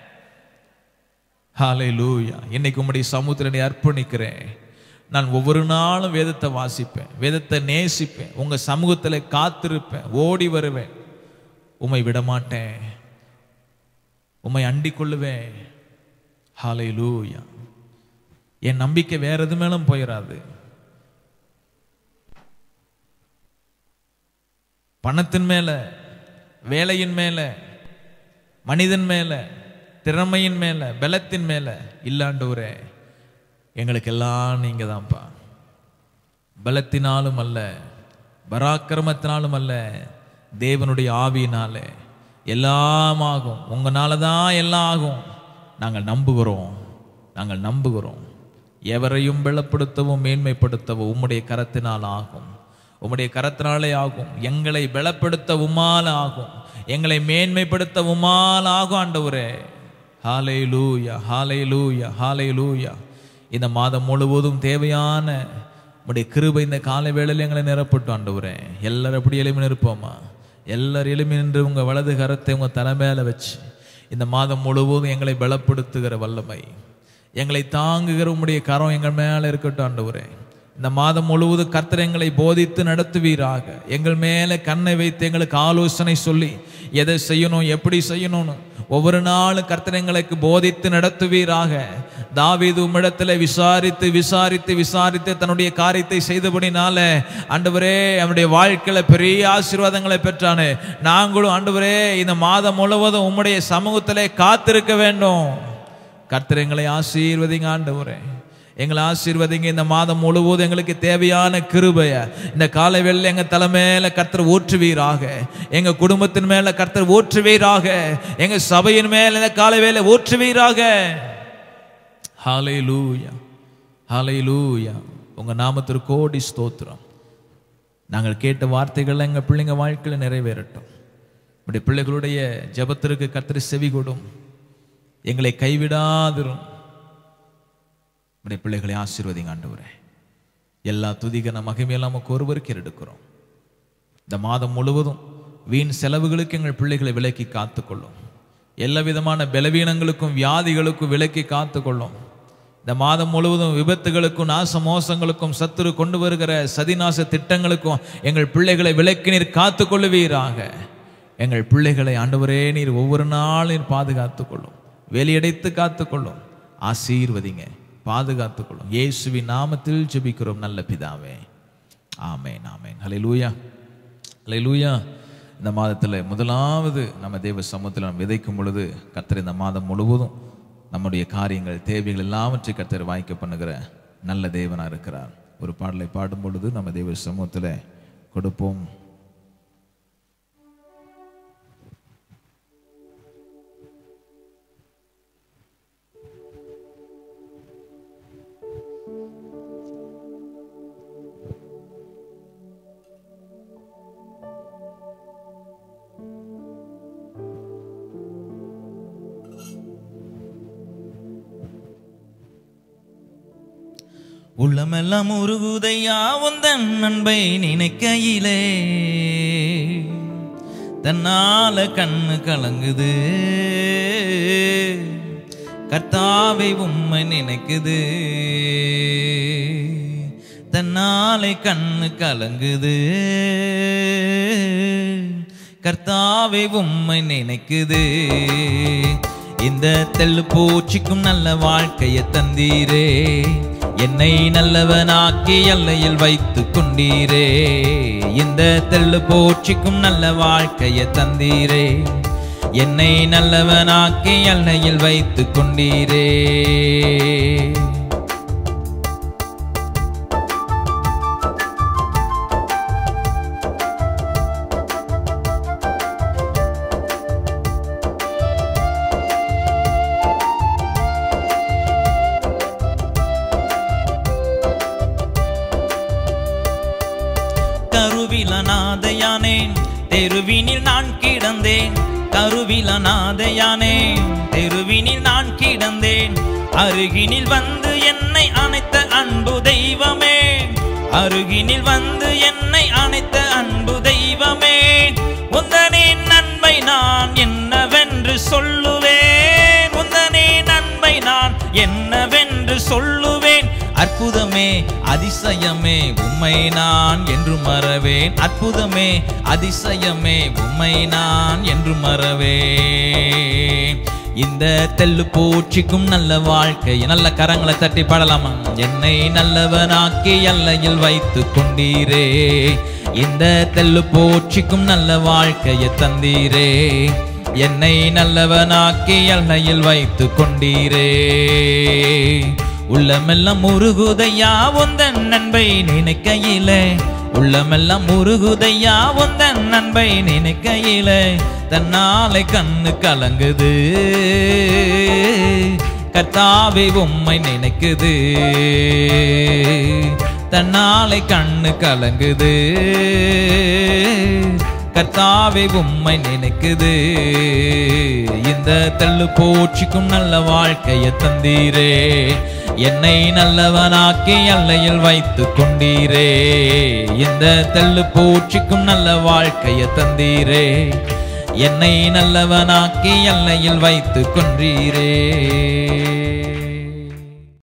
ஹாலை லூயா இன்னைக்கு உம்முடைய சமுத்திரனை அர்ப்பணிக்கிறேன் நான் ஒவ்வொரு நாளும் வேதத்தை வாசிப்பேன் வேதத்தை நேசிப்பேன் உங்க சமூகத்தில் காத்திருப்பேன் ஓடி வருவேன் உம்மை விடமாட்டேன் உம்மை அண்டிக் கொள்ளுவேன் ஹாலை லூயா என் நம்பிக்கை வேற எது மேலும் போயிடாது பணத்தின் மேல வேலையின் மேல மனிதன் மேல திறமையின் மேல பலத்தின் மேல இல்லாண்டவரே எங்களுக்கெல்லாம் நீங்க தான்ப்பா பலத்தினாலும் அல்ல பராக்கிரமத்தினாலும் அல்ல தேவனுடைய ஆவியினாலே எல்லாம் ஆகும் உங்களால தான் எல்லாம் ஆகும் நாங்கள் நம்புகிறோம் நாங்கள் நம்புகிறோம் எவரையும் பலப்படுத்தவும் மேன்மைப்படுத்தவும் உம்முடைய கரத்தினால் ஆகும் உம்முடைய கரத்தினாலே ஆகும் எங்களை பலப்படுத்த உமால் ஆகும் எங்களை மேன்மைப்படுத்த உமால் ஆகும் ஆண்டவரே ஹாலை லூயா ஹாலை லூயா ஹாலை லூயா இந்த மாதம் முழுவதும் தேவையான உடைய கிருபை இந்த காலை வேளையில் எங்களை நிரப்பட்டு ஆண்டவரே எல்லாரும் எப்படி எளிமை நிற்போமா எல்லாரும் எளிமை நின்று உங்கள் வலது கரத்தை உங்கள் தலைமையில வச்சு இந்த மாதம் முழுவதும் எங்களை பலப்படுத்துகிற வல்லமை எங்களை தாங்குகிற உம்முடைய கரம் எங்கள் மேலே இருக்கட்டும் ஆண்டவரே இந்த மாதம் முழுவதும் கர்த்தர் எங்களை போதித்து நடத்துவீராக எங்கள் மேலே கண்ணை வைத்து எங்களுக்கு ஆலோசனை சொல்லி எதை செய்யணும் எப்படி செய்யணும்னு ஒவ்வொரு நாளும் கர்த்தர் எங்களுக்கு போதித்து நடத்துவீராக தாவீது உம்மிடத்தில் விசாரித்து விசாரித்து விசாரித்து தன்னுடைய காரியத்தை செய்தபடினால ஆண்டவரே அவனுடைய வாழ்க்கையில பெரிய ஆசீர்வாதங்களை பெற்றானே நாங்களும் ஆண்டவரே இந்த மாதம் முழுவதும் உம்முடைய சமூகத்திலே காத்திருக்க வேண்டும் கர்த்தர் எங்களை ஆசீர்வதிங்க ஆண்டவரே எங்களை ஆசீர்வதிங்க இந்த மாதம் முழுவதும் எங்களுக்கு தேவையான கிருபைய இந்த காலை வேளையில எங்க தலைமையில கர்த்தர் ஊற்றுவீராக எங்க குடும்பத்தின் மேல கர்த்தர் ஊற்றுவீராக எங்க சபையின் மேல இந்த காலை வேலை ஊற்றுவீராக ஹாலை லூயா ஹாலை லூயா உங்க நாமத்திற்கு கோடி ஸ்தோத்திரம் நாங்கள் கேட்ட வார்த்தைகள் எங்க பிள்ளைங்க வாழ்க்கையில் நிறைவேறட்டும் இப்படி பிள்ளைகளுடைய ஜெபத்திற்கு கர்த்தர் செவி கொடும் எங்களை கைவிடாதிரும் நம்முடைய பிள்ளைகளை ஆசீர்வதிங்க ஆண்டவரே எல்லா துதிகன மகிமையெல்லாம் நமக்கு ஒருவருக்கு எடுக்கிறோம் இந்த மாதம் முழுவதும் வீண் செலவுகளுக்கு எங்கள் பிள்ளைகளை விலக்கி காத்துக்கொள்ளும் எல்லா விதமான பலவீனங்களுக்கும் வியாதிகளுக்கும் விலக்கி காத்துக்கொள்ளும் இந்த மாதம் முழுவதும் விபத்துகளுக்கும் நாச மோசங்களுக்கும் சத்துரு கொண்டு வருகிற சதிநாச திட்டங்களுக்கும் எங்கள் பிள்ளைகளை விலக்கி நீர் காத்துக்கொள்ளுவீராக எங்கள் பிள்ளைகளை ஆண்டவரே நீர் ஒவ்வொரு நாளும் நீர் பாதுகாத்துக்கொள்ளும் வெளியடைத்து காத்துக்கொள்ளும் ஆசீர்வதிங்க பாதுகாத்துக்கொள்ளும் இயேசுவின் நாமத்தில் ஜெபிக்கிறோம் நல்ல பிதாவே ஆமேன் ஆமேன் ஹalleluya ஹalleluya இந்த மாதத்தில் முதலாவது நம்ம தேவ சமூகத்தில் நாம் விதைக்கும் பொழுது கர்த்தர் இந்த மாதம் முழுவதும் நம்முடைய காரியங்கள் தேவைகள் எல்லாவற்றை கர்த்தர் வாய்க்க பண்ணுகிற நல்ல தேவனா இருக்கிறார் ஒரு பாடலை பாடும் பொழுது நம்ம தேவ சமூகத்தில் கொடுப்போம் உள்ளமெல்லாம் உருகுதையா உந்தன் அன்பை நினைக்கையிலே தன்னால கண்ணு கலங்குது கர்த்தாவை உம்மை நினைக்குது தன்னாலை கண்ணு கலங்குது கர்த்தாவை உம்மை நினைக்குது இந்த தெள்ளு பூச்சிக்கும் நல்ல வாழ்க்கையை தந்தீரே என்னை நல்லவனாக்கி எல்லையில் வைத்து கொண்டீரே இந்த தெள்ளு பூச்சிக்கும் நல்ல வாழ்க்கையை தந்தீரே என்னை நல்லவனாக்கி எல்லையில் வைத்து கொண்டீரே தெருவினில் நான் கிடந்தேன் கருவில நாதையானே தெருவினில் நான் கிடந்தேன் அருகினில் வந்து என்னை அணைத்த அன்பு தெய்வமே அருகினில் வந்து என்னை அணைத்த அன்பு தெய்வமே உந்தனின் நன்மை நான் என்னவென்று சொல்லுவேன் உந்தனின் நன்மை நான் என்னவென்று சொல்லுவேன் அற்புதமே அதிசயமே உம்மை நான் என்று மறவேன் அற்புதமே அதிசயமே உம்மை நான் என்று மறவேன் இந்த தெல்லு பூச்சிக்கும் நல்ல வாழ்க்கை நல்ல கரங்களை தட்டி பாடலாமா என்னை நல்லவனாக்கி எல்லையில் வைத்து கொண்டீரே இந்த தெல்லு பூச்சிக்கும் நல்ல வாழ்க்கையை தந்தீரே என்னை நல்லவனாக்கி எல்லையில் வைத்து கொண்டீரே உள்ளமெல்லாம் முருகுதையா உந்தன் நண்பை நினைக்கையிலே உள்ளமெல்லாம் முருகுதையா உந்தன் நண்பை நினைக்கையிலே தன்னாலை கண்ணு கலங்குது கர்த்தாவே உம்மை நினைக்குது தன்னாலை கண்ணு கலங்குது கர்த்தாவே உம்மை நினைக்குது இந்த தள்ளு போச்சிக்கும் நல்ல வாழ்க்கையை தந்தீரே என்னை நல்லவனாக்கி எல்லையில் வைத்து கொண்டீரே இந்த தள்ளு பூச்சிக்கும் நல்ல வாழ்க்கையை தந்தீரே என்னை நல்லவனாக்கி எல்லையில் வைத்து கொண்டீரே